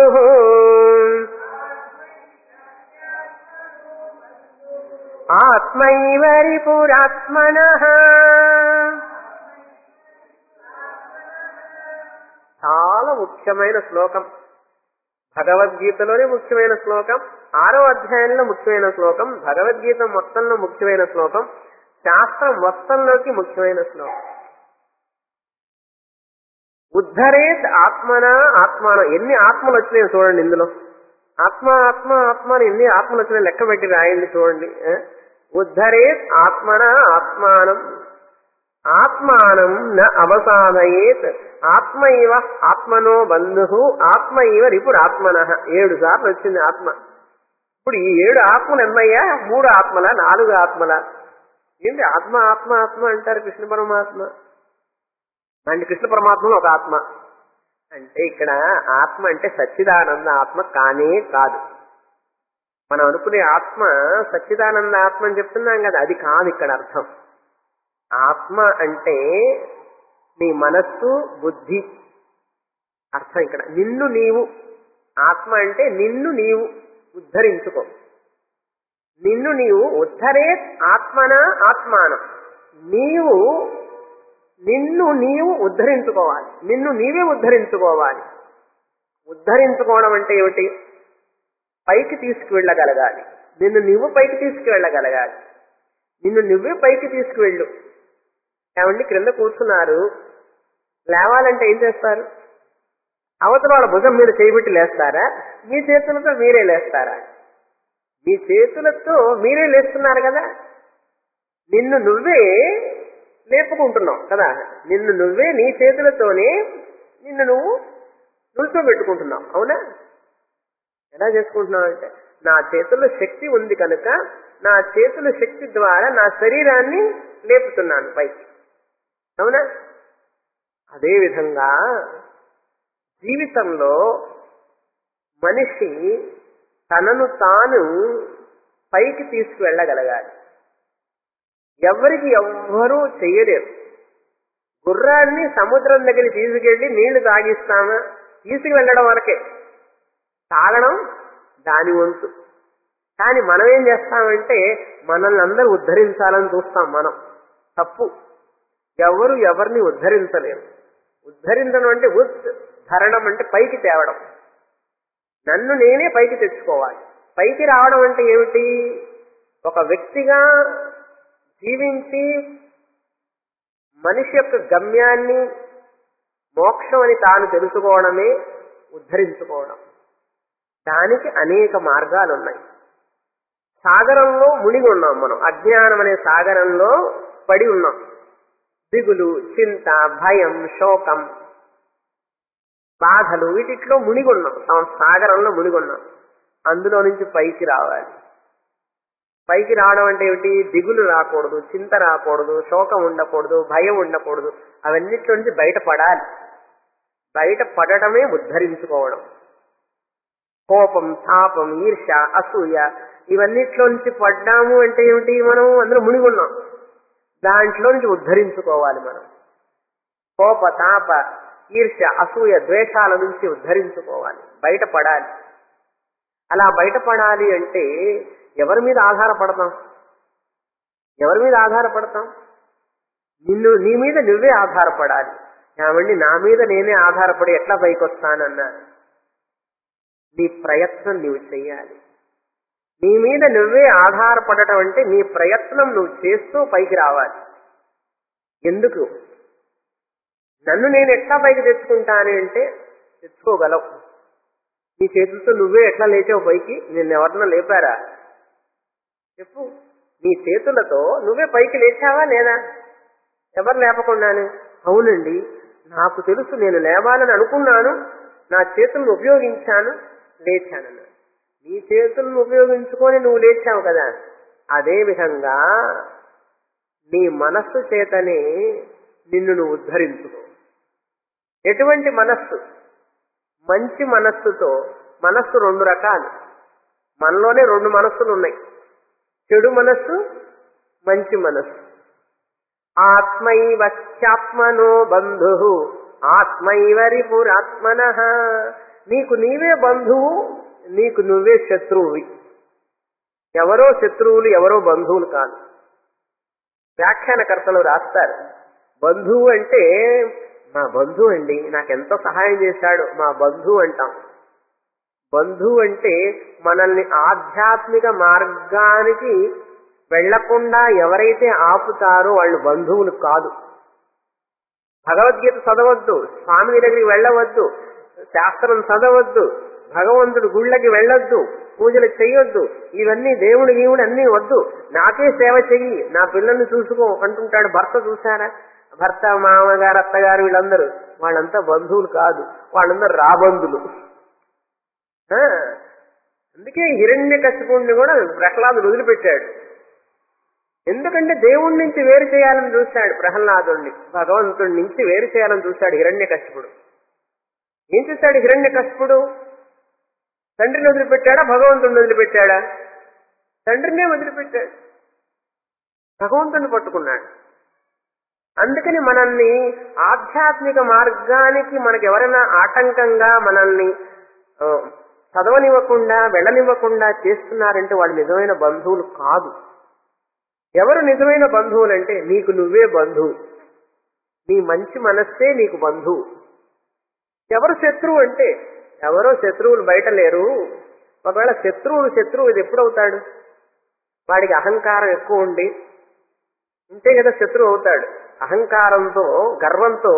ఆత్మైవ రిపురాత్మన చాలా ముఖ్యమైన శ్లోకం భగవద్గీతలోనే ముఖ్యమైన శ్లోకం ఆరో అధ్యాయంలో ముఖ్యమైన శ్లోకం భగవద్గీత మొత్తంలో ముఖ్యమైన శ్లోకం శాస్త్రం మొత్తంలోకి ముఖ్యమైన శ్లోకం ఉద్ధరేత్ ఆత్మన ఆత్మాన ఎన్ని ఆత్మలు వచ్చినాయో చూడండి ఇందులో ఆత్మ ఆత్మ ఆత్మ అని ఎన్ని ఆత్మలు వచ్చినాయి లెక్క పెట్టి రాయండి చూడండి ఏ? ఉద్ధరేత్ ఆత్మన ఆత్మానం ఆత్మానం న అవసాదయేత్ ఆత్మ ఇవ ఆత్మనో బంధు ఆత్మ ఇవ రిపుడు ఆత్మన ఏడు సార్లు వచ్చింది ఆత్మ ఇప్పుడు ఈ ఏడు ఆత్మలు ఎన్నయ్యా మూడు ఆత్మల నాలుగు ఆత్మల ఏంటి ఆత్మ ఆత్మ ఆత్మ అంటారు కృష్ణ పరమాత్మ అంటే కృష్ణ పరమాత్మలో ఒక ఆత్మ అంటే ఇక్కడ ఆత్మ అంటే సచ్చిదానంద ఆత్మ కానే కాదు మనం అనుకునే ఆత్మ సచ్చిదానంద ఆత్మ అని చెప్తున్నాం కదా అది కాదు ఇక్కడ అర్థం ఆత్మ అంటే నీ మనస్సు బుద్ధి అర్థం ఇక్కడ నిన్ను నీవు ఆత్మ అంటే నిన్ను నీవు ఉద్ధరించుకో నిన్ను నీవు ఉద్ధరే ఆత్మన ఆత్మానం నీవు నిన్ను నీవు ఉద్ధరించుకోవాలి నిన్ను నీవే ఉద్ధరించుకోవాలి ఉద్ధరించుకోవడం అంటే ఏమిటి పైకి తీసుకువెళ్ళగలగాలి నిన్ను నువ్వు పైకి తీసుకువెళ్ళగలగాలి నిన్ను నువ్వే పైకి తీసుకువెళ్ళు ఏమండి క్రింద కూర్చున్నారు లేవాలంటే ఏం చేస్తారు అవతల వాళ్ళ భుజం మీద చేయబెట్టి లేస్తారా మీ చేతులతో మీరే లేస్తారా మీ చేతులతో మీరే లేస్తున్నారు కదా నిన్ను నువ్వే లేపుకుంటున్నావు కదా నిన్ను నువ్వే నీ చేతులతోనే నిన్ను నువ్వు నిల్చోబెట్టుకుంటున్నావు అవునా ఎలా చేసుకుంటున్నావు అంటే నా చేతుల్లో శక్తి ఉంది కనుక నా చేతుల శక్తి ద్వారా నా శరీరాన్ని లేపుతున్నాను పైకి అవునా అదేవిధంగా జీవితంలో మనిషి తనను తాను పైకి తీసుకువెళ్ళగలగాలి ఎవరికి ఎవ్వరూ చెయ్యలేరు గుర్రాన్ని సముద్రం దగ్గరికి తీసుకెళ్లి నీళ్లు తాగిస్తామా తీసుకువెళ్ళడం వరకే తాగడం దాని వంతు కానీ మనం ఏం చేస్తామంటే మనల్ని అందరూ ఉద్ధరించాలని చూస్తాం మనం తప్పు ఎవరు ఎవరిని ఉద్ధరించలేరు ఉద్ధరించడం అంటే ఉద్ధరణం అంటే పైకి తేవడం నన్ను నేనే పైకి తెచ్చుకోవాలి పైకి రావడం అంటే ఏమిటి ఒక వ్యక్తిగా జీవించి మనిషి యొక్క గమ్యాన్ని మోక్షం అని తాను తెలుసుకోవడమే ఉద్ధరించుకోవడం దానికి అనేక మార్గాలు ఉన్నాయి సాగరంలో మునిగి ఉన్నాం మనం అజ్ఞానం అనే సాగరంలో పడి ఉన్నాం దిగులు చింత భయం శోకం బాధలు వీటిట్లో మునిగొన్నాం ఆ సాగరంలో మునిగొన్నాం అందులో నుంచి పైకి రావాలి పైకి రావడం అంటే ఏమిటి దిగులు రాకూడదు చింత రాకూడదు శోకం ఉండకూడదు భయం ఉండకూడదు అవన్నిట్లో నుంచి బయటపడాలి బయట పడటమే ఉద్ధరించుకోవడం కోపం తాపం ఈర్ష అసూయ ఇవన్నిట్లో నుంచి పడ్డాము అంటే ఏమిటి మనం అందులో మునిగున్నాం దాంట్లో నుంచి ఉద్ధరించుకోవాలి మనం కోప తాప ఈర్ష అసూయ ద్వేషాల నుంచి ఉద్ధరించుకోవాలి బయటపడాలి అలా బయటపడాలి అంటే ఎవరి మీద ఆధారపడతాం ఎవరి మీద ఆధారపడతాం నిన్ను నీ మీద నువ్వే ఆధారపడాలి ఏమండి నా మీద నేనే ఆధారపడి ఎట్లా పైకి వస్తానన్నా నీ ప్రయత్నం నువ్వు చెయ్యాలి నీ మీద నువ్వే ఆధారపడటం అంటే నీ ప్రయత్నం నువ్వు చేస్తూ పైకి రావాలి ఎందుకు నన్ను నేను ఎట్లా పైకి తెచ్చుకుంటాను అంటే తెచ్చుకోగలవు నీ చేతులతో నువ్వే ఎట్లా లేచావు పైకి నిన్ను ఎవరన్నా లేపారా చెప్పు నీ చేతులతో నువ్వే పైకి లేచావా లేదా ఎవరు లేపకుండాను అవునండి నాకు తెలుసు నేను లేవాలని అనుకున్నాను నా చేతులను ఉపయోగించాను లేచానన్నా నీ చేతులను ఉపయోగించుకొని నువ్వు లేచావు కదా అదే విధంగా నీ మనస్సు చేతనే నిన్ను నువ్వు ఉద్ధరించుకో ఎటువంటి మనస్సు మంచి మనస్సుతో మనస్సు రెండు రకాలు మనలోనే రెండు మనస్సులు ఉన్నాయి చెడు మనస్సు మంచి మనస్సు ఆత్మైవత్యాత్మనో బంధు ఆత్మైవరిపురాత్మన నీకు నీవే బంధువు నీకు నువ్వే శత్రువువి ఎవరో శత్రువులు ఎవరో బంధువులు కాదు వ్యాఖ్యానకర్తలు రాస్తారు బంధువు అంటే మా బంధువు అండి నాకెంతో సహాయం చేశాడు మా బంధువు అంటాం బంధువు అంటే మనల్ని ఆధ్యాత్మిక మార్గానికి వెళ్లకుండా ఎవరైతే ఆపుతారో వాళ్ళు బంధువులు కాదు భగవద్గీత చదవద్దు స్వామి దగ్గరికి వెళ్ళవద్దు శాస్త్రం చదవద్దు భగవంతుడు గుళ్ళకి వెళ్ళొద్దు పూజలు చెయ్యొద్దు ఇవన్నీ దేవుడు గీవుడు అన్నీ వద్దు నాకే సేవ చెయ్యి నా పిల్లల్ని చూసుకో అంటుంటాడు భర్త చూసారా భర్త మామగారు అత్తగారు వీళ్ళందరూ వాళ్ళంతా బంధువులు కాదు వాళ్ళందరూ రాబంధులు ఆ, అందుకే హిరణ్య కశిపుణ్ణి కూడా ప్రహ్లాదుడు వదిలిపెట్టాడు ఎందుకంటే దేవుడి నుంచి వేరు చేయాలని చూశాడు ప్రహ్లాదుడిని భగవంతుడి నుంచి వేరు చేయాలని చూశాడు హిరణ్య కశిపుడు ఏం చేశాడు హిరణ్య కశిపుడు తండ్రిని వదిలిపెట్టాడా భగవంతుడిని వదిలిపెట్టాడా తండ్రినే వదిలిపెట్టాడు భగవంతుడిని పట్టుకున్నాడు అందుకని మనల్ని ఆధ్యాత్మిక మార్గానికి మనకి ఎవరైనా ఆటంకంగా మనల్ని ఆ, చదవనివ్వకుండా వెళ్ళనివ్వకుండా చేస్తున్నారంటే వాళ్ళు నిజమైన బంధువులు కాదు ఎవరు నిజమైన బంధువులంటే నీకు నువ్వే బంధువు నీ మంచి మనస్సే నీకు బంధువు ఎవరు శత్రువు అంటే ఎవరో శత్రువులు బయట లేరు ఒకవేళ శత్రువు శత్రువు ఇది ఎప్పుడవుతాడు వాడికి అహంకారం ఎక్కువ ఉండి ఉంటే కదా శత్రువు అవుతాడు అహంకారంతో గర్వంతో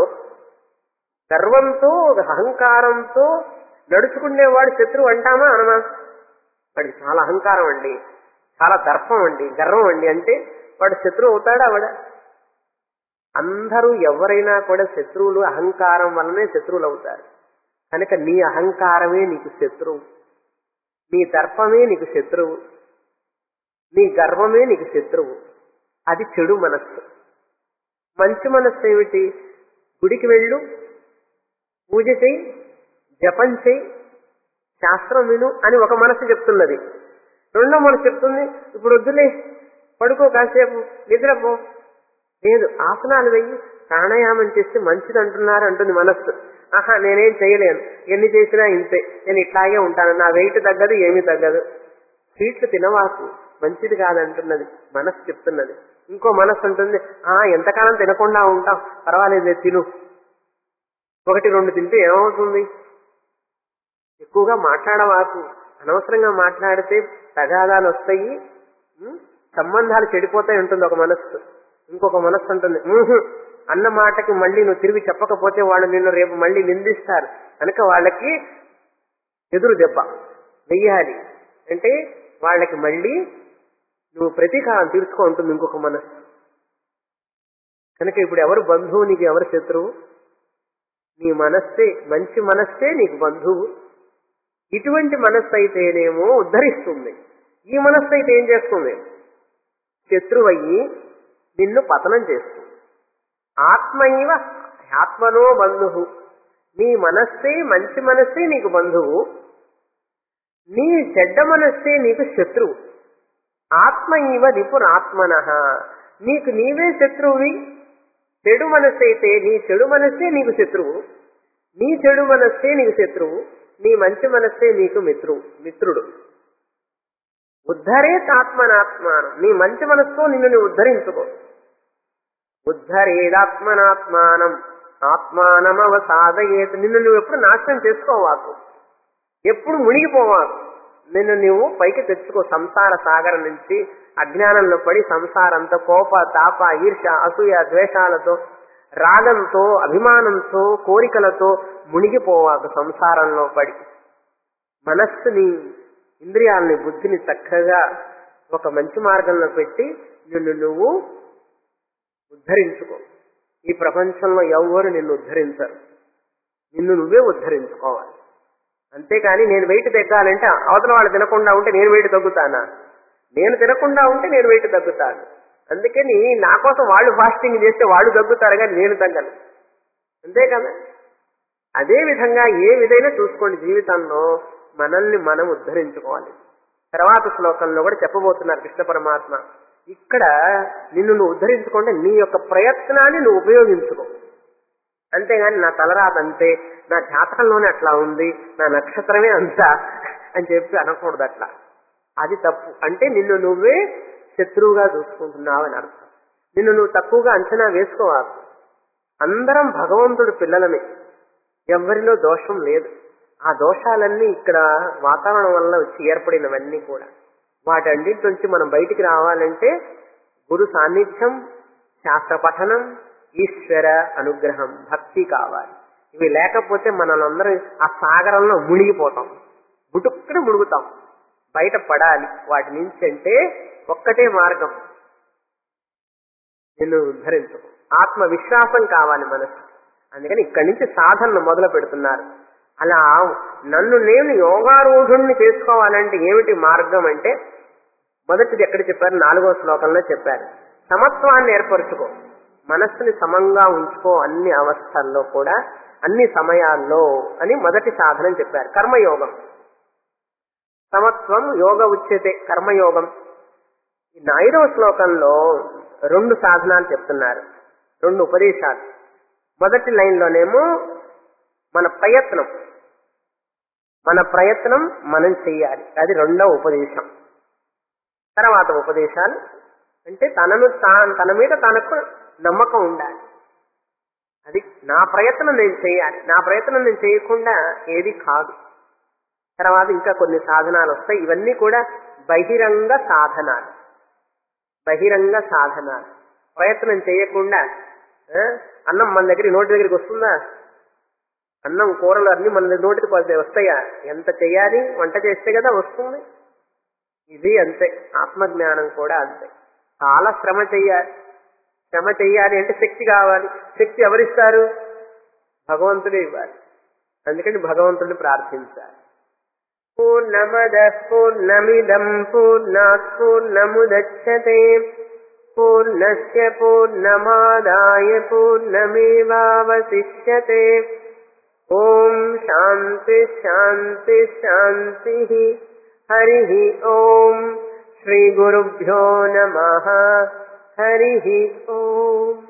గర్వంతో అహంకారంతో నడుచుకునేవాడు శత్రువు అంటామా అనమా వాడికి చాలా అహంకారం అండి చాలా దర్పం అండి గర్వం అండి అంటే వాడు శత్రువు అవుతాడా ఆవిడ అందరూ ఎవరైనా కూడా శత్రువులు అహంకారం వల్లనే శత్రువులు అవుతారు కనుక నీ అహంకారమే నీకు శత్రువు నీ దర్పమే నీకు శత్రువు నీ గర్వమే నీకు శత్రువు అది చెడు మనస్సు మంచి మనస్సు ఏమిటి గుడికి వెళ్ళు పూజ చెయ్యి జపం చెయ్యి శాస్త్రం విను అని ఒక మనసు చెప్తున్నది రెండో మనసు చెప్తుంది ఇప్పుడు వద్దులే పడుకో కాసేపు నిద్రపో లేదు ఆసనాలు వెయ్యి ప్రాణాయామం చేస్తే మంచిది అంటున్నారు అంటుంది మనస్సు ఆహా నేనేం చేయలేను ఎన్ని చేసినా ఇంతే నేను ఇట్లాగే ఉంటాను నా వెయిట్ తగ్గదు ఏమీ తగ్గదు స్వీట్లు తినవాకు మంచిది కాదంటున్నది మనస్సు చెప్తున్నది ఇంకో మనస్సు ఉంటుంది ఆ ఎంతకాలం తినకుండా ఉంటాం పర్వాలేదు తిను ఒకటి రెండు తింటే ఏమవుతుంది ఎక్కువగా మాట్లాడవాకు అనవసరంగా మాట్లాడితే తగాదాలు వస్తాయి ఉం? సంబంధాలు చెడిపోతాయి ఉంటుంది ఒక మనస్సు ఇంకొక మనస్సు ఉంటుంది "ఊహు, అన్న మాటకి మళ్ళీ నువ్వు తిరిగి చెప్పకపోతే వాళ్ళు నిన్ను రేపు మళ్ళీ నిందిస్తారు కనుక వాళ్ళకి ఎదురు దెబ్బ వెయ్యాలి అంటే వాళ్ళకి మళ్ళీ నువ్వు ప్రతీకారం తీర్చుకో ఉంటుంది ఇంకొక మనస్సు కనుక ఇప్పుడు ఎవరు బంధువు నీకు ఎవరు శత్రువు నీ మనస్సే మంచి మనస్సే నీకు బంధువు ఇటువంటి మనస్సు అయితేనేమో ఉద్ధరిస్తుంది ఈ మనస్సు అయితే ఏం చేస్తుంది శత్రువయ్యి నిన్ను పతనం చేస్తుంది ఆత్మైవ ఆత్మనో బంధువు నీ మనస్సే మంచి మనస్సే నీకు బంధువు నీ చెడ్డ మనస్సే నీకు శత్రువు ఆత్మ ఇవ రిపురాత్మన నీకు నీవే శత్రువువి చెడు మనస్సైతే నీ చెడు మనస్సే నీకు శత్రువు నీ చెడు మనస్సే నీకు శత్రువు నీ మంచి మనస్సే నీకు మిత్రువు మిత్రుడు ఉద్ధరేత్ ఆత్మనాత్మానం నీ మంచి మనస్సుతో నిన్ను నువ్వు ఉద్ధరించుకో ఉద్ధరేదాత్మనాత్మానం ఆత్మానమవ సాధయేత్ నిన్ను నువ్వు ఎప్పుడు నాశనం చేసుకోవాకు ఎప్పుడు మునిగిపోవాకు నిన్ను నువ్వు పైకి తెచ్చుకో సంసార సాగరం నుంచి అజ్ఞానంలో పడి సంసారంతో కోప తాప ఈర్ష అసూయ ద్వేషాలతో రాగంతో అభిమానంతో కోరికలతో మునిగిపోవాకు సంసారంలో పడి మనస్సుని ఇంద్రియాలని బుద్ధిని చక్కగా ఒక మంచి మార్గంలో పెట్టి నిన్ను నువ్వు ఉద్ధరించుకో ఈ ప్రపంచంలో ఎవ్వరు నిన్ను ఉద్ధరించరు నిన్ను నువ్వే ఉద్ధరించుకోవాలి అంతేకాని నేను వెయిట్ తగ్గాలంటే అవతల వాళ్ళు తినకుండా ఉంటే నేను వెయిట్ తగ్గుతానా నేను తినకుండా ఉంటే నేను వెయిట్ తగ్గుతాను అందుకని నా కోసం వాళ్ళు ఫాస్టింగ్ చేస్తే వాళ్ళు తగ్గుతారు కానీ నేను తగ్గను అంతే కదా అదే విధంగా ఏ విధైనా చూసుకోండి జీవితంలో మనల్ని మనం ఉద్ధరించుకోవాలి తర్వాత శ్లోకంలో కూడా చెప్పబోతున్నారు కృష్ణ పరమాత్మ ఇక్కడ నిన్ను నువ్వు ఉద్ధరించుకుంటే నీ యొక్క ప్రయత్నాన్ని నువ్వు ఉపయోగించుకో అంతేగాని నా తలరాత అంతే నా జాతకంలోనే అట్లా ఉంది నా నక్షత్రమే అంతా అని చెప్పి అనకూడదు అట్లా అది తప్పు అంటే నిన్ను నువ్వే శత్రువుగా చూసుకుంటున్నావు అని అర్థం నిన్ను నువ్వు తక్కువగా అంచనా వేసుకోవాలి అందరం భగవంతుడు పిల్లలమే ఎవరిలో దోషం లేదు ఆ దోషాలన్నీ ఇక్కడ వాతావరణం వల్ల వచ్చి ఏర్పడినవన్నీ కూడా వాటన్నిటి నుంచి మనం బయటికి రావాలంటే గురు సాన్నిధ్యం శాస్త్ర పఠనం ఈశ్వర అనుగ్రహం భక్తి కావాలి ఇవి లేకపోతే మనలందరం ఆ సాగరంలో మునిగిపోతాం ముటుక్కున మునుగుతాం బయట పడాలి వాటి నుంచి అంటే ఒక్కటే మార్గం నిన్ను ఉద్ధరించు ఆత్మ విశ్వాసం కావాలి మనసు అందుకని ఇక్కడి నుంచి సాధనను మొదలు పెడుతున్నారు అలా నన్ను నేను యోగారూఢుణ్ణి చేసుకోవాలంటే ఏమిటి మార్గం అంటే మొదటిది ఎక్కడ చెప్పారు నాలుగో శ్లోకంలో చెప్పారు సమత్వాన్ని ఏర్పరచుకో మనస్సుని సమంగా ఉంచుకో అన్ని అవస్థల్లో కూడా అన్ని సమయాల్లో అని మొదటి సాధనం చెప్పారు కర్మయోగం సమత్వం యోగ ఉచ్యతే కర్మయోగం ఈ ఐదవ శ్లోకంలో రెండు సాధనాలు చెప్తున్నారు రెండు ఉపదేశాలు మొదటి లైన్లోనేమో మన ప్రయత్నం మన ప్రయత్నం మనం చెయ్యాలి అది రెండవ ఉపదేశం తర్వాత ఉపదేశాలు అంటే తనను తా తన మీద తనకు నమ్మకం ఉండాలి అది నా ప్రయత్నం నేను చేయాలి నా ప్రయత్నం నేను చేయకుండా ఏది కాదు తర్వాత ఇంకా కొన్ని సాధనాలు వస్తాయి ఇవన్నీ కూడా బహిరంగ సాధనాలు బహిరంగ సాధనాలు ప్రయత్నం చేయకుండా ఆ, అన్నం మన దగ్గర నోటి దగ్గరికి వస్తుందా అన్నం కూరలు అన్ని మన నోటికి పడితే వస్తాయా ఎంత చెయ్యాలి వంట చేస్తే కదా వస్తుంది ఇది అంతే ఆత్మజ్ఞానం కూడా అంతే చాలా శ్రమ చెయ్యాలి శ్రమ చెయ్యాలి అంటే శక్తి కావాలి శక్తి ఎవరిస్తారు భగవంతుడే ఇవ్వాలి అందుకని భగవంతుడిని ప్రార్థించాలి పూర్ణమద పూర్ణమిదం పూర్ణాత్ పూర్ణముదచ్చతే పూర్ణస్య పూర్ణమాదాయ పూర్ణమేవావశిష్యతే ఓం శాంతి శాంతి శాంతి హరి ఓం శ్రీ గురుభ్యో నమ హరి ఓం